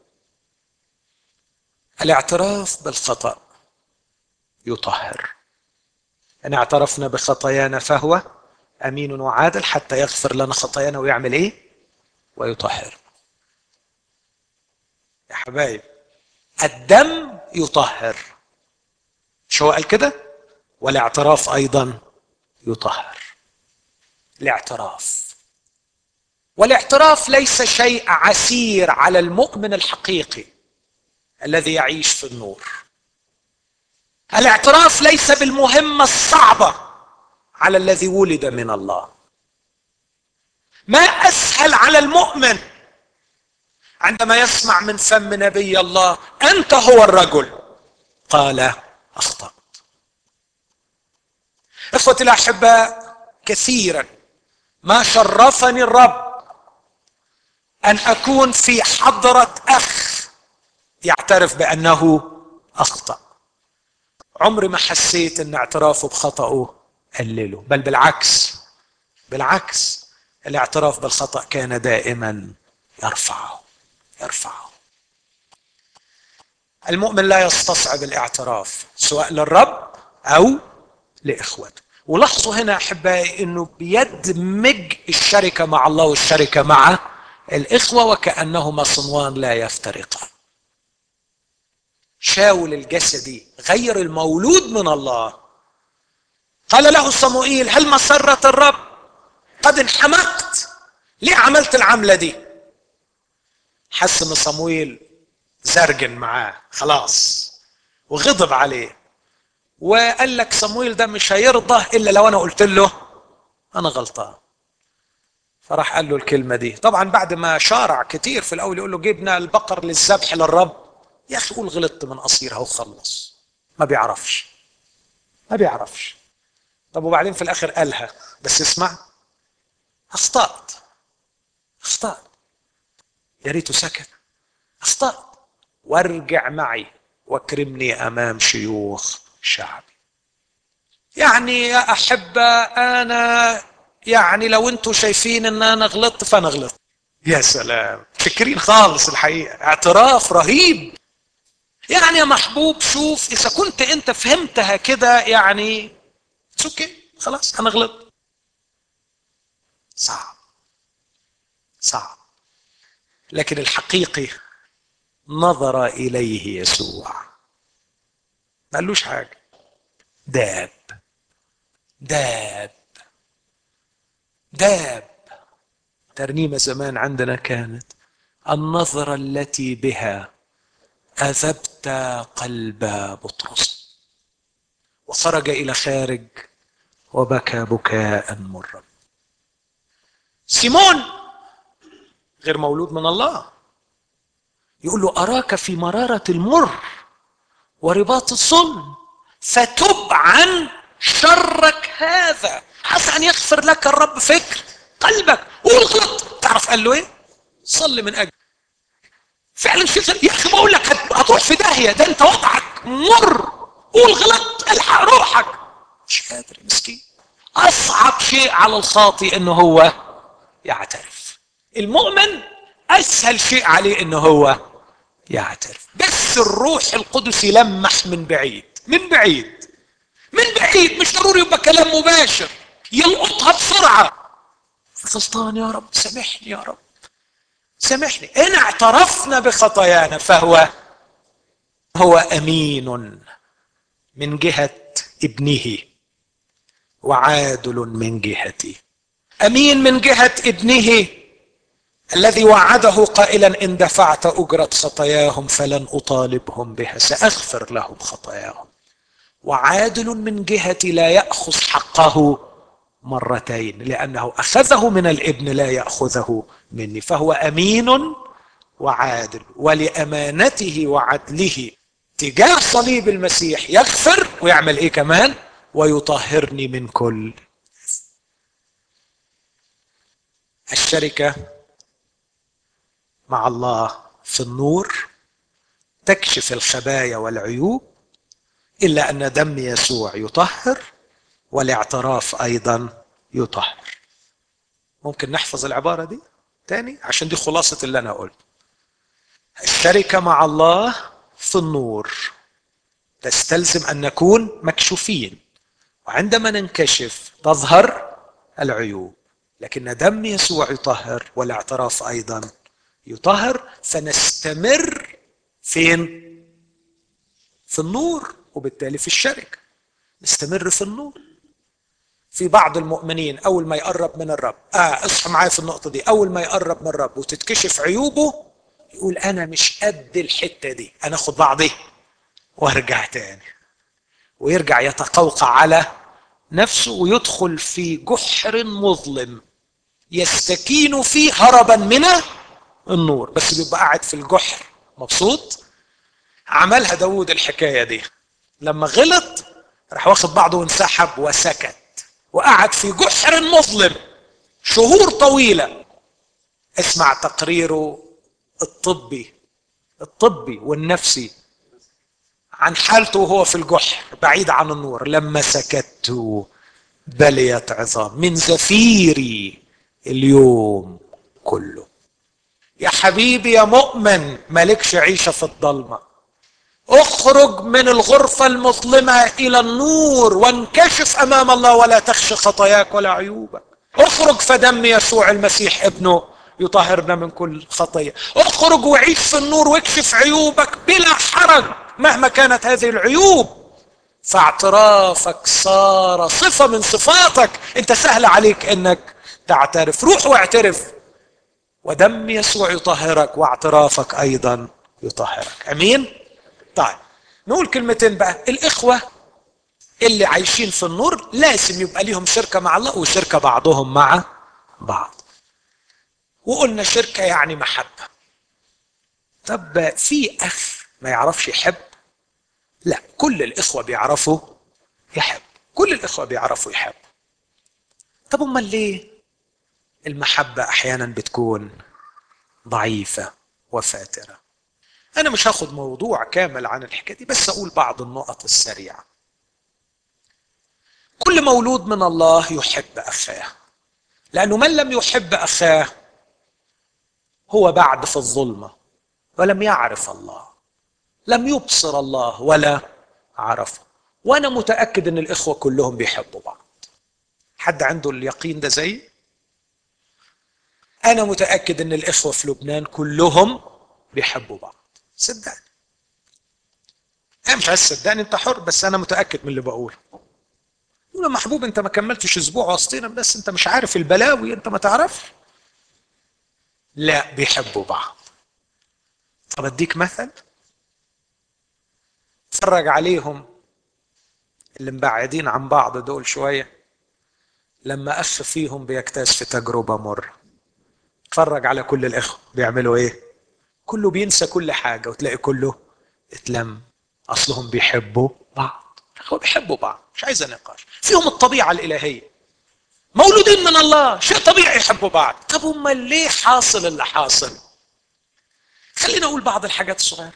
الاعتراف بالخطأ يطهر إن اعترفنا بخطايانا فهو أمين وعادل حتى يغفر لنا خطايانا ويعمل إيه؟ ويطهر يا حبايب الدم يطهر مش هو قال كده والاعتراف ايضا يطهر الاعتراف والاعتراف ليس شيء عسير على المؤمن الحقيقي الذي يعيش في النور الاعتراف ليس بالمهمه الصعبه على الذي ولد من الله ما اسهل على المؤمن عندما يسمع من فم نبي الله انت هو الرجل قال اخطات اخوتي الاحباء كثيرا ما شرفني الرب ان اكون في حضره اخ يعترف بانه اخطا عمري ما حسيت ان اعترافه بخطاه قلله بل بالعكس بالعكس الاعتراف بالخطا كان دائما يرفعه يرفعه المؤمن لا يستصعب الاعتراف سواء للرب او لاخوته ولاحظوا هنا احبائي انه بيدمج الشركه مع الله والشركه مع الاخوه وكانهما صنوان لا يفترقان شاول الجسدي غير المولود من الله قال له صموئيل هل مسرة الرب قد انحمقت ليه عملت العملة دي حس ان صمويل زرجن معاه خلاص وغضب عليه وقال لك صمويل ده مش هيرضى الا لو انا قلت له انا غلطان فراح قال له الكلمة دي طبعا بعد ما شارع كتير في الاول يقول له جبنا البقر للذبح للرب يا اخي قول غلطت من قصيرها وخلص ما بيعرفش ما بيعرفش طب وبعدين في الاخر قالها بس اسمع اخطأت اخطأت يا ريته سكت اخطأت وارجع معي واكرمني امام شيوخ شعبي يعني يا احبه انا يعني لو انتم شايفين ان انا غلطت فانا غلطت يا سلام فكرين خالص الحقيقه اعتراف رهيب يعني يا محبوب شوف اذا كنت انت فهمتها كده يعني اوكي خلاص انا غلطت صعب صعب لكن الحقيقي نظر اليه يسوع ما قالوش حاجه داب داب داب ترنيمه زمان عندنا كانت النظره التي بها اذبت قلب بطرس وخرج الى خارج وبكى بكاء مرا سيمون غير مولود من الله يقول له اراك في مراره المر ورباط الظلم فتب عن شرك هذا عسى ان يغفر لك الرب فكر قلبك قول غلط تعرف قال له ايه صلي من اجل فعلا شيء يا اخي بقول لك هتروح في داهيه ده انت وضعك مر قول غلط الحق روحك مش قادر مسكين اصعب شيء على الخاطي انه هو يعترف المؤمن اسهل شيء عليه انه هو يعترف بس الروح القدس يلمح من بعيد من بعيد من بعيد مش ضروري يبقى كلام مباشر يلقطها بسرعه غلطان يا رب سامحني يا رب سامحني ان اعترفنا بخطايانا فهو هو امين من جهه ابنه وعادل من جهتي امين من جهه ابنه الذي وعده قائلا ان دفعت اجره خطاياهم فلن اطالبهم بها ساغفر لهم خطاياهم وعادل من جهتي لا ياخذ حقه مرتين لانه اخذه من الابن لا ياخذه مني فهو امين وعادل ولامانته وعدله تجاه صليب المسيح يغفر ويعمل ايه كمان ويطهرني من كل الشركه مع الله في النور تكشف الخبايا والعيوب الا ان دم يسوع يطهر والاعتراف ايضا يطهر ممكن نحفظ العباره دي تاني عشان دي خلاصه اللي انا قلت الشركه مع الله في النور تستلزم ان نكون مكشوفين وعندما ننكشف تظهر العيوب لكن دم يسوع يطهر والاعتراف ايضا يطهر فنستمر فين في النور وبالتالي في الشركه نستمر في النور في بعض المؤمنين اول ما يقرب من الرب اه اصحى معايا في النقطه دي اول ما يقرب من الرب وتتكشف عيوبه يقول انا مش قد الحته دي انا اخد بعضي وارجع تاني ويرجع يتقوقع على نفسه ويدخل في جحر مظلم يستكين فيه هربا من النور بس بيبقى قاعد في الجحر مبسوط عملها داود الحكايه دي لما غلط راح واخد بعضه وانسحب وسكت وقعد في جحر مظلم شهور طويله اسمع تقريره الطبي الطبي والنفسي عن حالته وهو في الجحر بعيد عن النور لما سكت بليت عظام من زفيري اليوم كله يا حبيبي يا مؤمن مالكش عيشه في الضلمه اخرج من الغرفه المظلمه الى النور وانكشف امام الله ولا تخش خطاياك ولا عيوبك اخرج فدم يسوع المسيح ابنه يطهرنا من كل خطيه اخرج وعيش في النور واكشف عيوبك بلا حرج مهما كانت هذه العيوب فاعترافك صار صفه من صفاتك انت سهل عليك انك تعترف روح واعترف ودم يسوع يطهرك واعترافك ايضا يطهرك امين طيب نقول كلمتين بقى الاخوه اللي عايشين في النور لازم يبقى ليهم شركه مع الله وشركه بعضهم مع بعض وقلنا شركه يعني محبه طب في اخ ما يعرفش يحب لا كل الاخوه بيعرفوا يحب كل الاخوه بيعرفوا يحب طب امال ليه المحبه احيانا بتكون ضعيفه وفاتره انا مش هاخد موضوع كامل عن الحكايه دي بس اقول بعض النقط السريعه كل مولود من الله يحب اخاه لانه من لم يحب اخاه هو بعد في الظلمه ولم يعرف الله لم يبصر الله ولا عرفه وانا متاكد ان الاخوه كلهم بيحبوا بعض حد عنده اليقين ده زي انا متاكد ان الاخوه في لبنان كلهم بيحبوا بعض صدقني انا مش عايز تصدقني انت حر بس انا متاكد من اللي بقوله يقول محبوب انت ما كملتش اسبوع وسطينا بس انت مش عارف البلاوي انت ما تعرفش لا بيحبوا بعض طب اديك مثل اتفرج عليهم اللي مبعدين عن بعض دول شويه لما اخ فيهم بيجتاز في تجربه مره اتفرج على كل الاخوه بيعملوا ايه كله بينسى كل حاجه وتلاقي كله اتلم اصلهم بيحبوا بعض هو بيحبوا بعض مش عايزه نقاش فيهم الطبيعه الالهيه مولودين من الله شيء طبيعي يحبوا بعض طب امال ليه حاصل اللي حاصل خلينا اقول بعض الحاجات الصغيره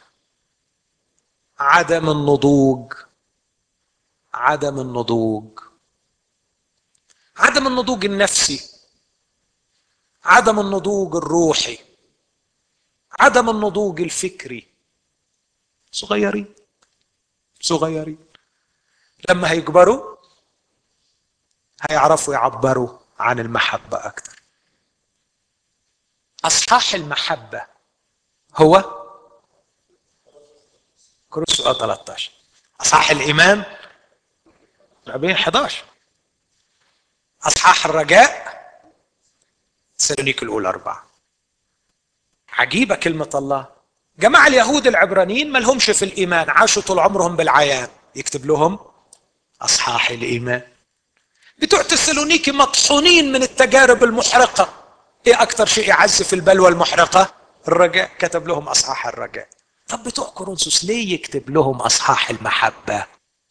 عدم النضوج عدم النضوج عدم النضوج النفسي عدم النضوج الروحي عدم النضوج الفكري صغيرين صغيرين لما هيكبروا هيعرفوا يعبروا عن المحبة أكثر أصحاح المحبة هو كروس 13 أصحاح الإيمان بين 11 أصحاح الرجاء تسالونيك الأولى أربعة عجيبة كلمة الله جماعة اليهود العبرانيين ما لهمش في الإيمان عاشوا طول عمرهم بالعيان يكتب لهم أصحاح الإيمان بتوع تسالونيكي مطحونين من التجارب المحرقة إيه أكتر شيء يعز في البلوى المحرقة الرجاء كتب لهم أصحاح الرجاء طب بتوع كورنثوس ليه يكتب لهم أصحاح المحبة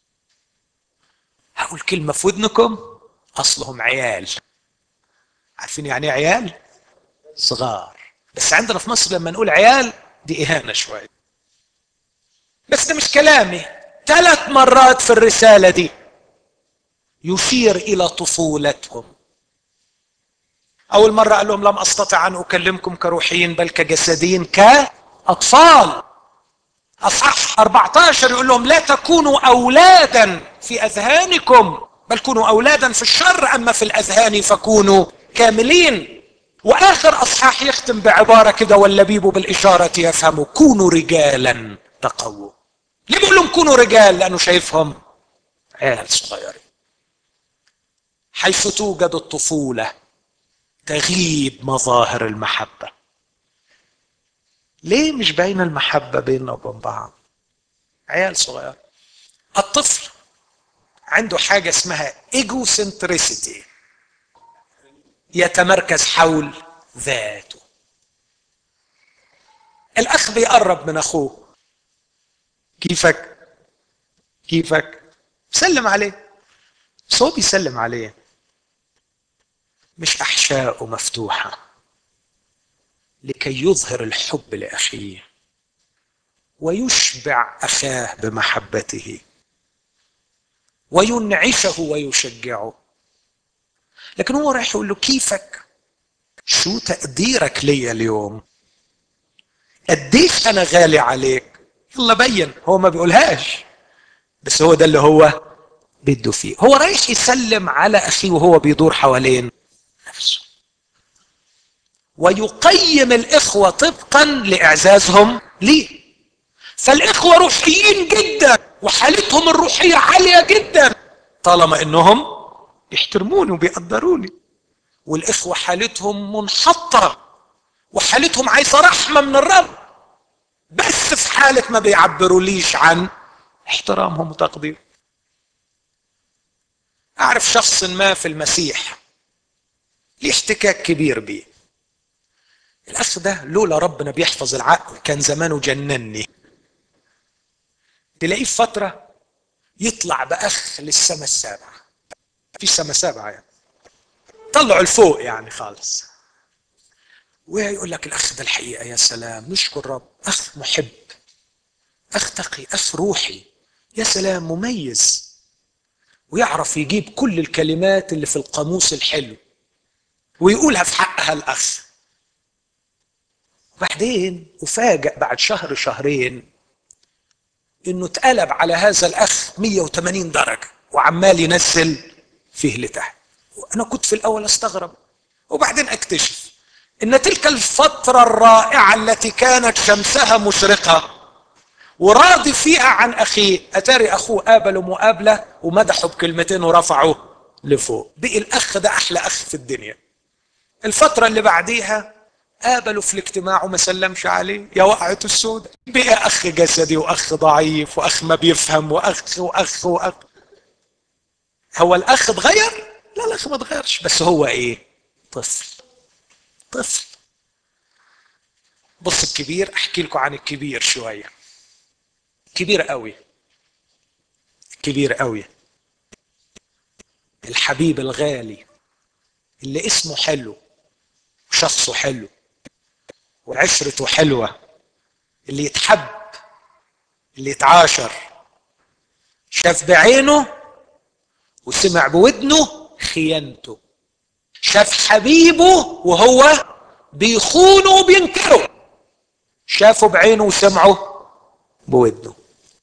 هقول كلمة في ودنكم أصلهم عيال عارفين يعني ايه عيال صغار بس عندنا في مصر لما نقول عيال دي إهانة شوية بس ده مش كلامي ثلاث مرات في الرسالة دي يشير إلى طفولتهم أول مرة قال لهم لم أستطع أن أكلمكم كروحيين بل كجسدين كأطفال أصحاح 14 يقول لهم لا تكونوا أولادا في أذهانكم بل كونوا أولادا في الشر أما في الأذهان فكونوا كاملين واخر اصحاح يختم بعباره كده واللبيب بالاشاره يفهم كونوا رجالا تقووا ليه بيقول لهم كونوا رجال لانه شايفهم عيال صغيرين حيث توجد الطفوله تغيب مظاهر المحبه ليه مش باينه المحبه بيننا وبين بعض عيال صغير الطفل عنده حاجه اسمها ايجو سنتريسيتي يتمركز حول ذاته الاخ بيقرب من اخوه كيفك كيفك سلم عليه بس هو بيسلم عليه مش احشاؤه مفتوحه لكي يظهر الحب لاخيه ويشبع اخاه بمحبته وينعشه ويشجعه لكن هو رايح يقول له كيفك شو تقديرك ليا اليوم قديش انا غالي عليك يلا بين هو ما بيقولهاش بس هو ده اللي هو بده فيه هو رايح يسلم على اخيه وهو بيدور حوالين نفسه ويقيم الاخوه طبقا لاعزازهم ليه فالاخوه روحيين جدا وحالتهم الروحيه عاليه جدا طالما انهم يحترموني وبيقدروني والاخوه حالتهم منحطه وحالتهم عايزه رحمه من الرب بس في حاله ما بيعبروليش عن احترامهم وتقديرهم اعرف شخص ما في المسيح ليه احتكاك كبير بيه الاخ ده لولا ربنا بيحفظ العقل كان زمانه جنني تلاقيه في فتره يطلع باخ للسماء السابعه في سماء سابعه يعني طلعوا لفوق يعني خالص ويقول لك الاخ ده الحقيقه يا سلام نشكر رب اخ محب اخ تقي اخ روحي يا سلام مميز ويعرف يجيب كل الكلمات اللي في القاموس الحلو ويقولها في حقها الاخ وبعدين افاجئ بعد شهر شهرين انه اتقلب على هذا الاخ 180 درجه وعمال ينزل فيه لتحت وانا كنت في الاول استغرب وبعدين اكتشف ان تلك الفتره الرائعه التي كانت شمسها مشرقه وراضي فيها عن اخيه اتاري اخوه قابله مقابله ومدحه بكلمتين ورفعه لفوق بقي الاخ ده احلى اخ في الدنيا الفتره اللي بعديها قابله في الاجتماع وما سلمش عليه يا وقعته السوداء بقى اخ جسدي واخ ضعيف واخ ما بيفهم واخ واخ واخ هو الاخ اتغير لا الاخ ما اتغيرش بس هو ايه طفل طفل بص الكبير احكي لكم عن الكبير شويه كبير قوي كبير قوي الحبيب الغالي اللي اسمه حلو وشخصه حلو وعشرته حلوه اللي يتحب اللي يتعاشر شاف بعينه وسمع بودنه خيانته شاف حبيبه وهو بيخونه وبينكره شافه بعينه وسمعه بودنه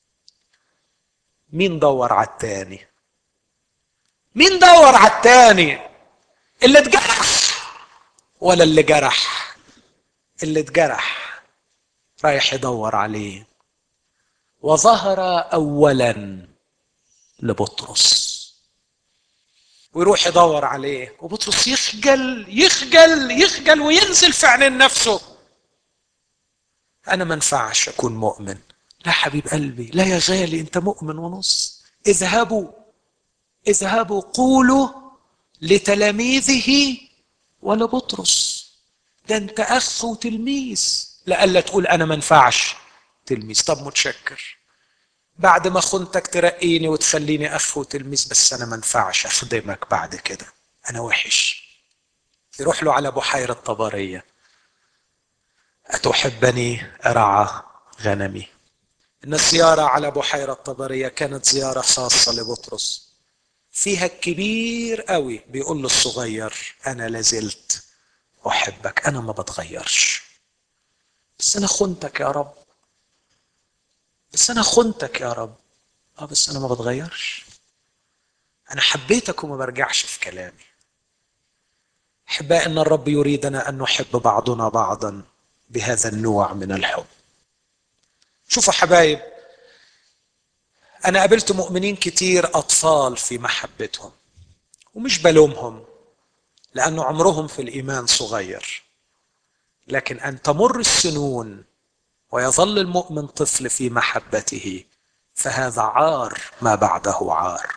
مين دور على التاني مين دور على التاني اللي اتجرح ولا اللي جرح اللي اتجرح رايح يدور عليه وظهر اولا لبطرس ويروح يدور عليه وبطرس يخجل يخجل يخجل وينزل في عينين نفسه انا ما ينفعش اكون مؤمن لا حبيب قلبي لا يا غالي انت مؤمن ونص اذهبوا اذهبوا قولوا لتلاميذه ولبطرس ده انت اخ وتلميذ لألا تقول انا ما ينفعش تلميذ طب متشكر بعد ما خنتك ترقيني وتخليني اخ وتلميذ بس انا ما ينفعش اخدمك بعد كده انا وحش يروح له على بحيرة طبرية أتحبني أرعى غنمي إن الزيارة على بحيرة طبرية كانت زيارة خاصة لبطرس فيها الكبير قوي بيقول للصغير أنا لازلت أحبك أنا ما بتغيرش بس أنا خنتك يا رب بس أنا خنتك يا رب أه بس أنا ما بتغيرش أنا حبيتك وما برجعش في كلامي أحباء أن الرب يريدنا أن نحب بعضنا بعضا بهذا النوع من الحب شوفوا حبايب أنا قابلت مؤمنين كتير أطفال في محبتهم ومش بلومهم لأنه عمرهم في الإيمان صغير لكن أن تمر السنون ويظل المؤمن طفل في محبته فهذا عار ما بعده عار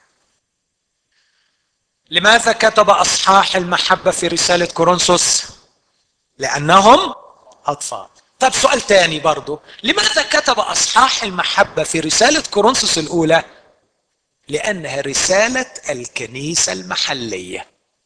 لماذا كتب أصحاح المحبة في رسالة كورنثوس لأنهم أطفال طب سؤال تاني برضو لماذا كتب أصحاح المحبة في رسالة كورنثوس الأولى لأنها رسالة الكنيسة المحلية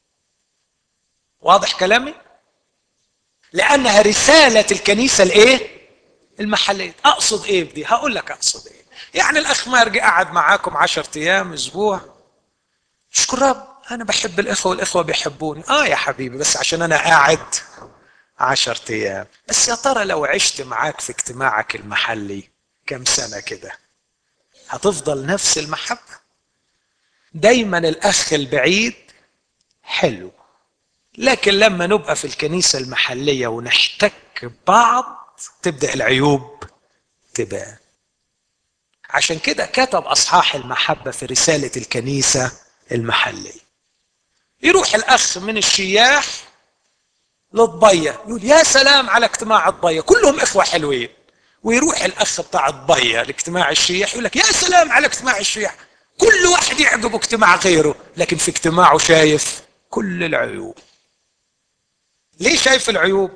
واضح كلامي لأنها رسالة الكنيسة الإيه المحلية أقصد إيه بدي هقول لك أقصد إيه يعني الأخ مارجي قعد معاكم عشرة أيام أسبوع اشكر رب أنا بحب الإخوة والإخوة بيحبوني آه يا حبيبي بس عشان أنا قاعد عشرة أيام بس يا ترى لو عشت معاك في اجتماعك المحلي كم سنة كده هتفضل نفس المحبة دايما الأخ البعيد حلو لكن لما نبقى في الكنيسة المحلية ونحتك بعض تبدأ العيوب تبان عشان كده كتب أصحاح المحبة في رسالة الكنيسة المحلية يروح الاخ من الشياح للضيه يقول يا سلام على اجتماع الضيه كلهم اخوه حلوين ويروح الاخ بتاع الضيه لاجتماع الشيح يقول لك يا سلام على اجتماع الشيح كل واحد يعجبه اجتماع غيره لكن في اجتماعه شايف كل العيوب ليه شايف العيوب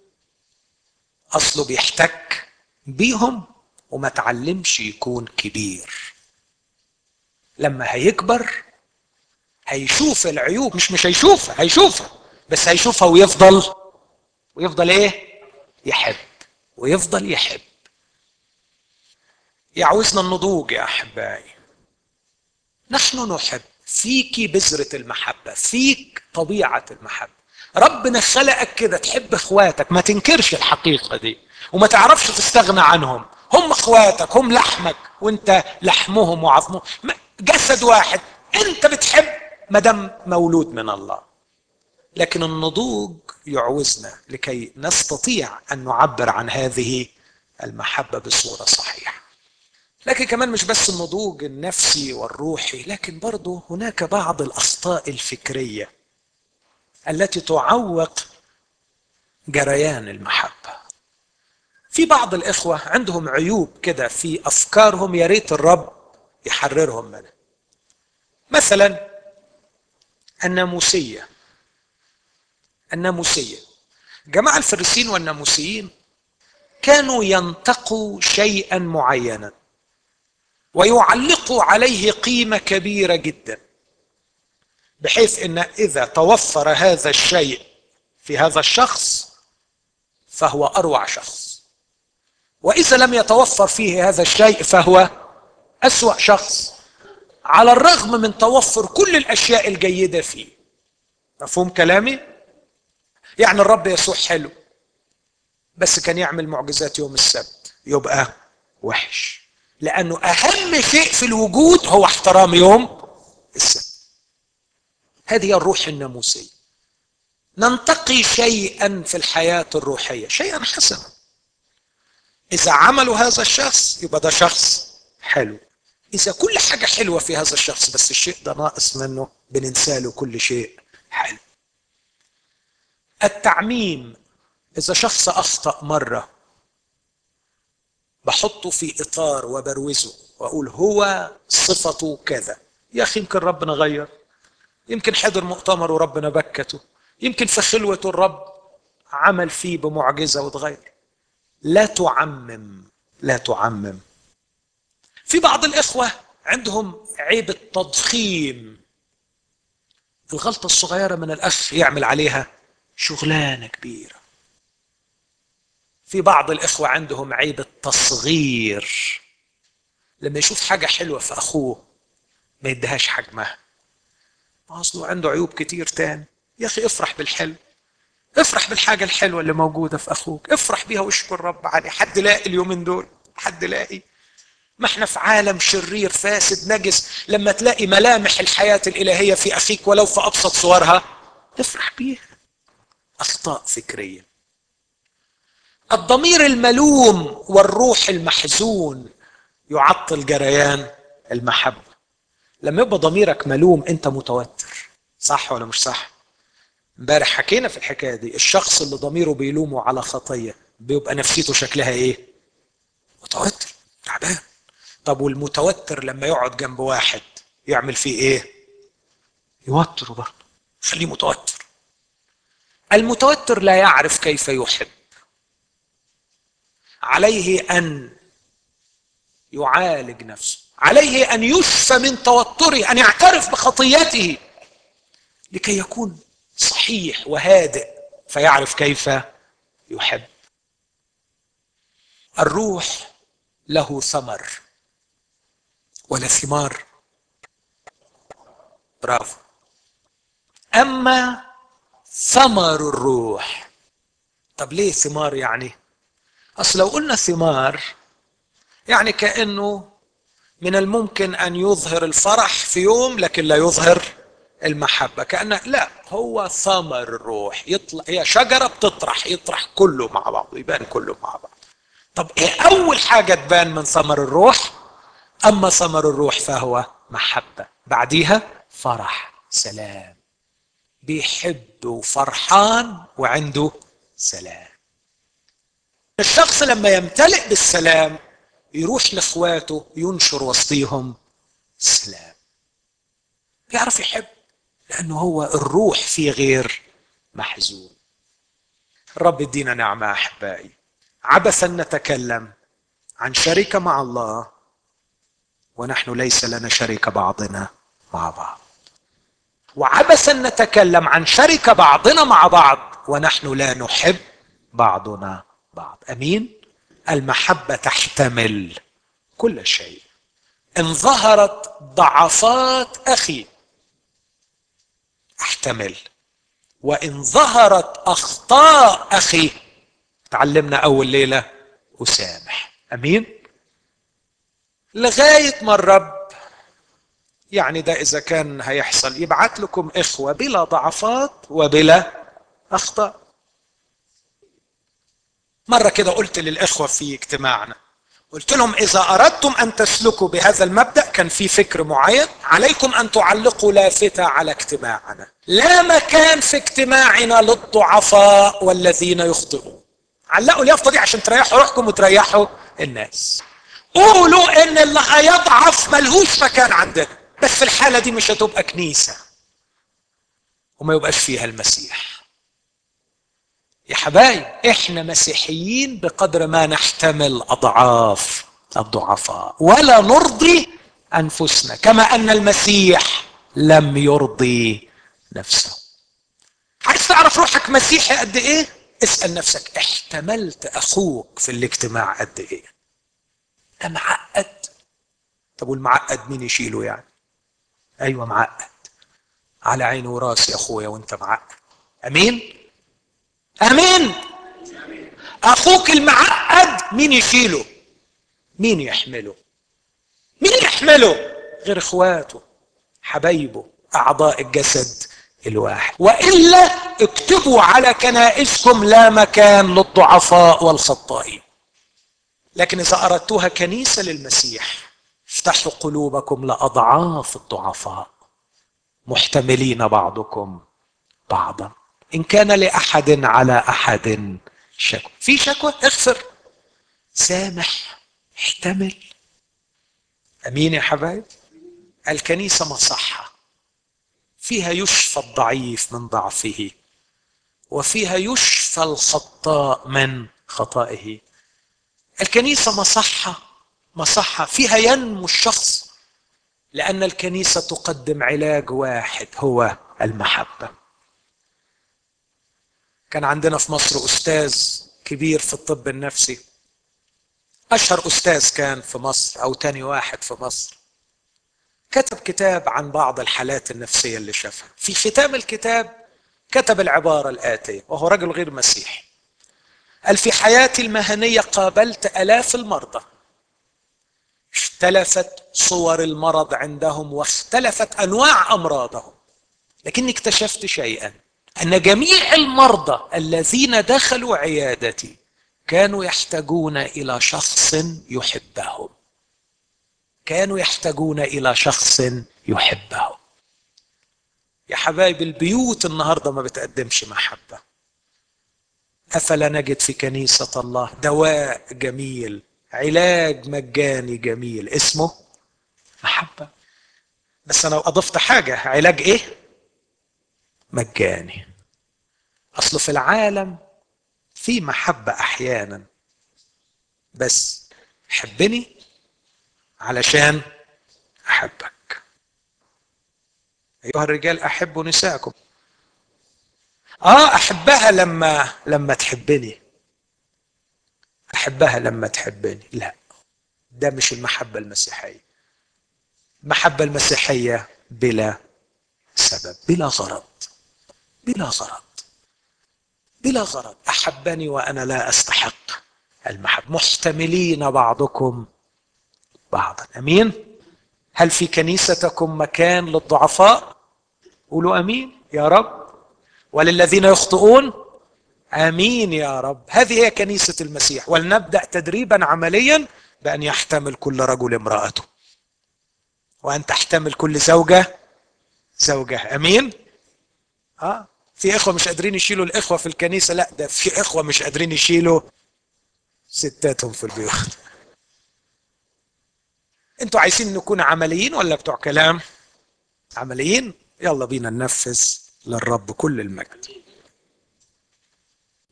اصله بيحتك بيهم وما تعلمش يكون كبير لما هيكبر هيشوف العيوب مش مش هيشوفها هيشوفها بس هيشوفها ويفضل ويفضل ايه يحب ويفضل يحب يعوزنا النضوج يا احبائي نحن نحب فيك بذرة المحبة فيك طبيعة المحبة ربنا خلقك كده تحب اخواتك ما تنكرش الحقيقة دي وما تعرفش تستغنى عنهم هم اخواتك هم لحمك وانت لحمهم وعظمهم جسد واحد انت بتحب ما دام مولود من الله لكن النضوج يعوزنا لكي نستطيع ان نعبر عن هذه المحبه بصوره صحيحه لكن كمان مش بس النضوج النفسي والروحي لكن برضه هناك بعض الاخطاء الفكريه التي تعوق جريان المحبه في بعض الاخوه عندهم عيوب كده في افكارهم يا ريت الرب يحررهم منها مثلا الناموسيه الناموسيه جماعه الفريسين والناموسيين كانوا ينتقوا شيئا معينا ويعلقوا عليه قيمه كبيره جدا بحيث ان اذا توفر هذا الشيء في هذا الشخص فهو اروع شخص واذا لم يتوفر فيه هذا الشيء فهو اسوا شخص على الرغم من توفر كل الاشياء الجيده فيه مفهوم كلامي يعني الرب يسوع حلو بس كان يعمل معجزات يوم السبت يبقى وحش لانه اهم شيء في الوجود هو احترام يوم السبت هذه هي الروح الناموسيه ننتقي شيئا في الحياه الروحيه شيئا حسنا اذا عملوا هذا الشخص يبقى ده شخص حلو اذا كل حاجه حلوه في هذا الشخص بس الشيء ده ناقص منه بننسى له كل شيء حلو التعميم اذا شخص اخطا مره بحطه في اطار وبروزه واقول هو صفته كذا يا اخي يمكن ربنا غير يمكن حضر مؤتمر وربنا بكته يمكن في خلوته الرب عمل فيه بمعجزه وتغير لا تعمم لا تعمم في بعض الاخوه عندهم عيب التضخيم الغلطه الصغيره من الاخ يعمل عليها شغلانه كبيره في بعض الاخوه عندهم عيب التصغير لما يشوف حاجه حلوه في اخوه ما يديهاش حجمها اصله عنده عيوب كتير تاني يا اخي افرح بالحلو افرح بالحاجة الحلوة اللي موجودة في أخوك افرح بيها واشكر رب عليه حد لاقي اليومين دول حد لاقي ما احنا في عالم شرير فاسد نجس لما تلاقي ملامح الحياة الإلهية في أخيك ولو في أبسط صورها افرح بيها أخطاء فكرية الضمير الملوم والروح المحزون يعطل جريان المحبة لما يبقى ضميرك ملوم انت متوتر صح ولا مش صح امبارح حكينا في الحكايه دي الشخص اللي ضميره بيلومه على خطيه بيبقى نفسيته شكلها ايه متوتر تعبان طب والمتوتر لما يقعد جنب واحد يعمل فيه ايه يوتره برضه خليه متوتر المتوتر لا يعرف كيف يحب عليه ان يعالج نفسه عليه ان يشفى من توتره ان يعترف بخطيته لكي يكون صحيح وهادئ فيعرف كيف يحب الروح له ثمر ولا ثمار برافو اما ثمر الروح طب ليه ثمار يعني اصل لو قلنا ثمار يعني كانه من الممكن ان يظهر الفرح في يوم لكن لا يظهر المحبه كان لا هو ثمر الروح يطلع هي شجره بتطرح يطرح كله مع بعض يبان كله مع بعض طب ايه اول حاجه تبان من ثمر الروح اما ثمر الروح فهو محبه بعديها فرح سلام بيحب وفرحان وعنده سلام الشخص لما يمتلئ بالسلام يروح لاخواته ينشر وسطيهم السلام يعرف يحب لانه هو الروح فيه غير محزون الرب يدينا نعمه احبائي عبثا نتكلم عن شركه مع الله ونحن ليس لنا شركه بعضنا مع بعض وعبثا نتكلم عن شركه بعضنا مع بعض ونحن لا نحب بعضنا بعض امين المحبه تحتمل كل شيء ان ظهرت ضعفات اخي احتمل وان ظهرت اخطاء اخي تعلمنا اول ليله اسامح امين لغايه ما الرب يعني ده اذا كان هيحصل يبعت لكم اخوه بلا ضعفات وبلا اخطاء مره كده قلت للاخوه في اجتماعنا قلت لهم اذا اردتم ان تسلكوا بهذا المبدا كان في فكر معين عليكم ان تعلقوا لافته على اجتماعنا لا مكان في اجتماعنا للضعفاء والذين يخطئون علقوا اليافطه دي عشان تريحوا روحكم وتريحوا الناس قولوا ان اللي هيضعف ملهوش مكان عندنا بس في الحاله دي مش هتبقى كنيسه وما يبقاش فيها المسيح يا حبايب احنا مسيحيين بقدر ما نحتمل اضعاف الضعفاء ولا نرضي انفسنا كما ان المسيح لم يرضي نفسه عايز تعرف روحك مسيحي قد ايه اسال نفسك احتملت اخوك في الاجتماع قد ايه ده معقد طب والمعقد مين يشيله يعني ايوه معقد على عيني وراسي يا اخويا وانت معقد امين امين اخوك المعقد مين يشيله مين يحمله مين يحمله غير اخواته حبايبه اعضاء الجسد الواحد والا اكتبوا على كنائسكم لا مكان للضعفاء والخطائين لكن اذا اردتوها كنيسه للمسيح افتحوا قلوبكم لاضعاف الضعفاء محتملين بعضكم بعضا ان كان لاحد على احد شكوى في شكوى اغفر سامح احتمل امين يا حبايب الكنيسه مصحه فيها يشفى الضعيف من ضعفه وفيها يشفى الخطاء من خطائه الكنيسه مصحه مصحه فيها ينمو الشخص لان الكنيسه تقدم علاج واحد هو المحبه كان عندنا في مصر استاذ كبير في الطب النفسي اشهر استاذ كان في مصر او تاني واحد في مصر كتب كتاب عن بعض الحالات النفسيه اللي شافها في ختام الكتاب كتب العباره الاتيه وهو رجل غير مسيحي قال في حياتي المهنيه قابلت الاف المرضى اختلفت صور المرض عندهم واختلفت انواع امراضهم لكني اكتشفت شيئا ان جميع المرضى الذين دخلوا عيادتي كانوا يحتاجون الى شخص يحبهم كانوا يحتاجون الى شخص يحبهم يا حبايب البيوت النهارده ما بتقدمش محبه افلا نجد في كنيسه الله دواء جميل علاج مجاني جميل اسمه محبه بس انا اضفت حاجه علاج ايه مجاني اصله في العالم في محبه احيانا بس حبني علشان احبك ايها الرجال احبوا نساءكم اه احبها لما لما تحبني احبها لما تحبني لا ده مش المحبه المسيحيه المحبه المسيحيه بلا سبب بلا غرض بلا غرض بلا غرض احبني وانا لا استحق المحبه محتملين بعضكم بعضا امين هل في كنيستكم مكان للضعفاء قولوا امين يا رب وللذين يخطئون امين يا رب هذه هي كنيسه المسيح ولنبدا تدريبا عمليا بان يحتمل كل رجل امراته وان تحتمل كل زوجه زوجه امين اه في اخوه مش قادرين يشيلوا الاخوه في الكنيسه لا ده في اخوه مش قادرين يشيلوا ستاتهم في البيوت انتوا عايزين نكون عمليين ولا بتوع كلام عمليين يلا بينا ننفذ للرب كل المجد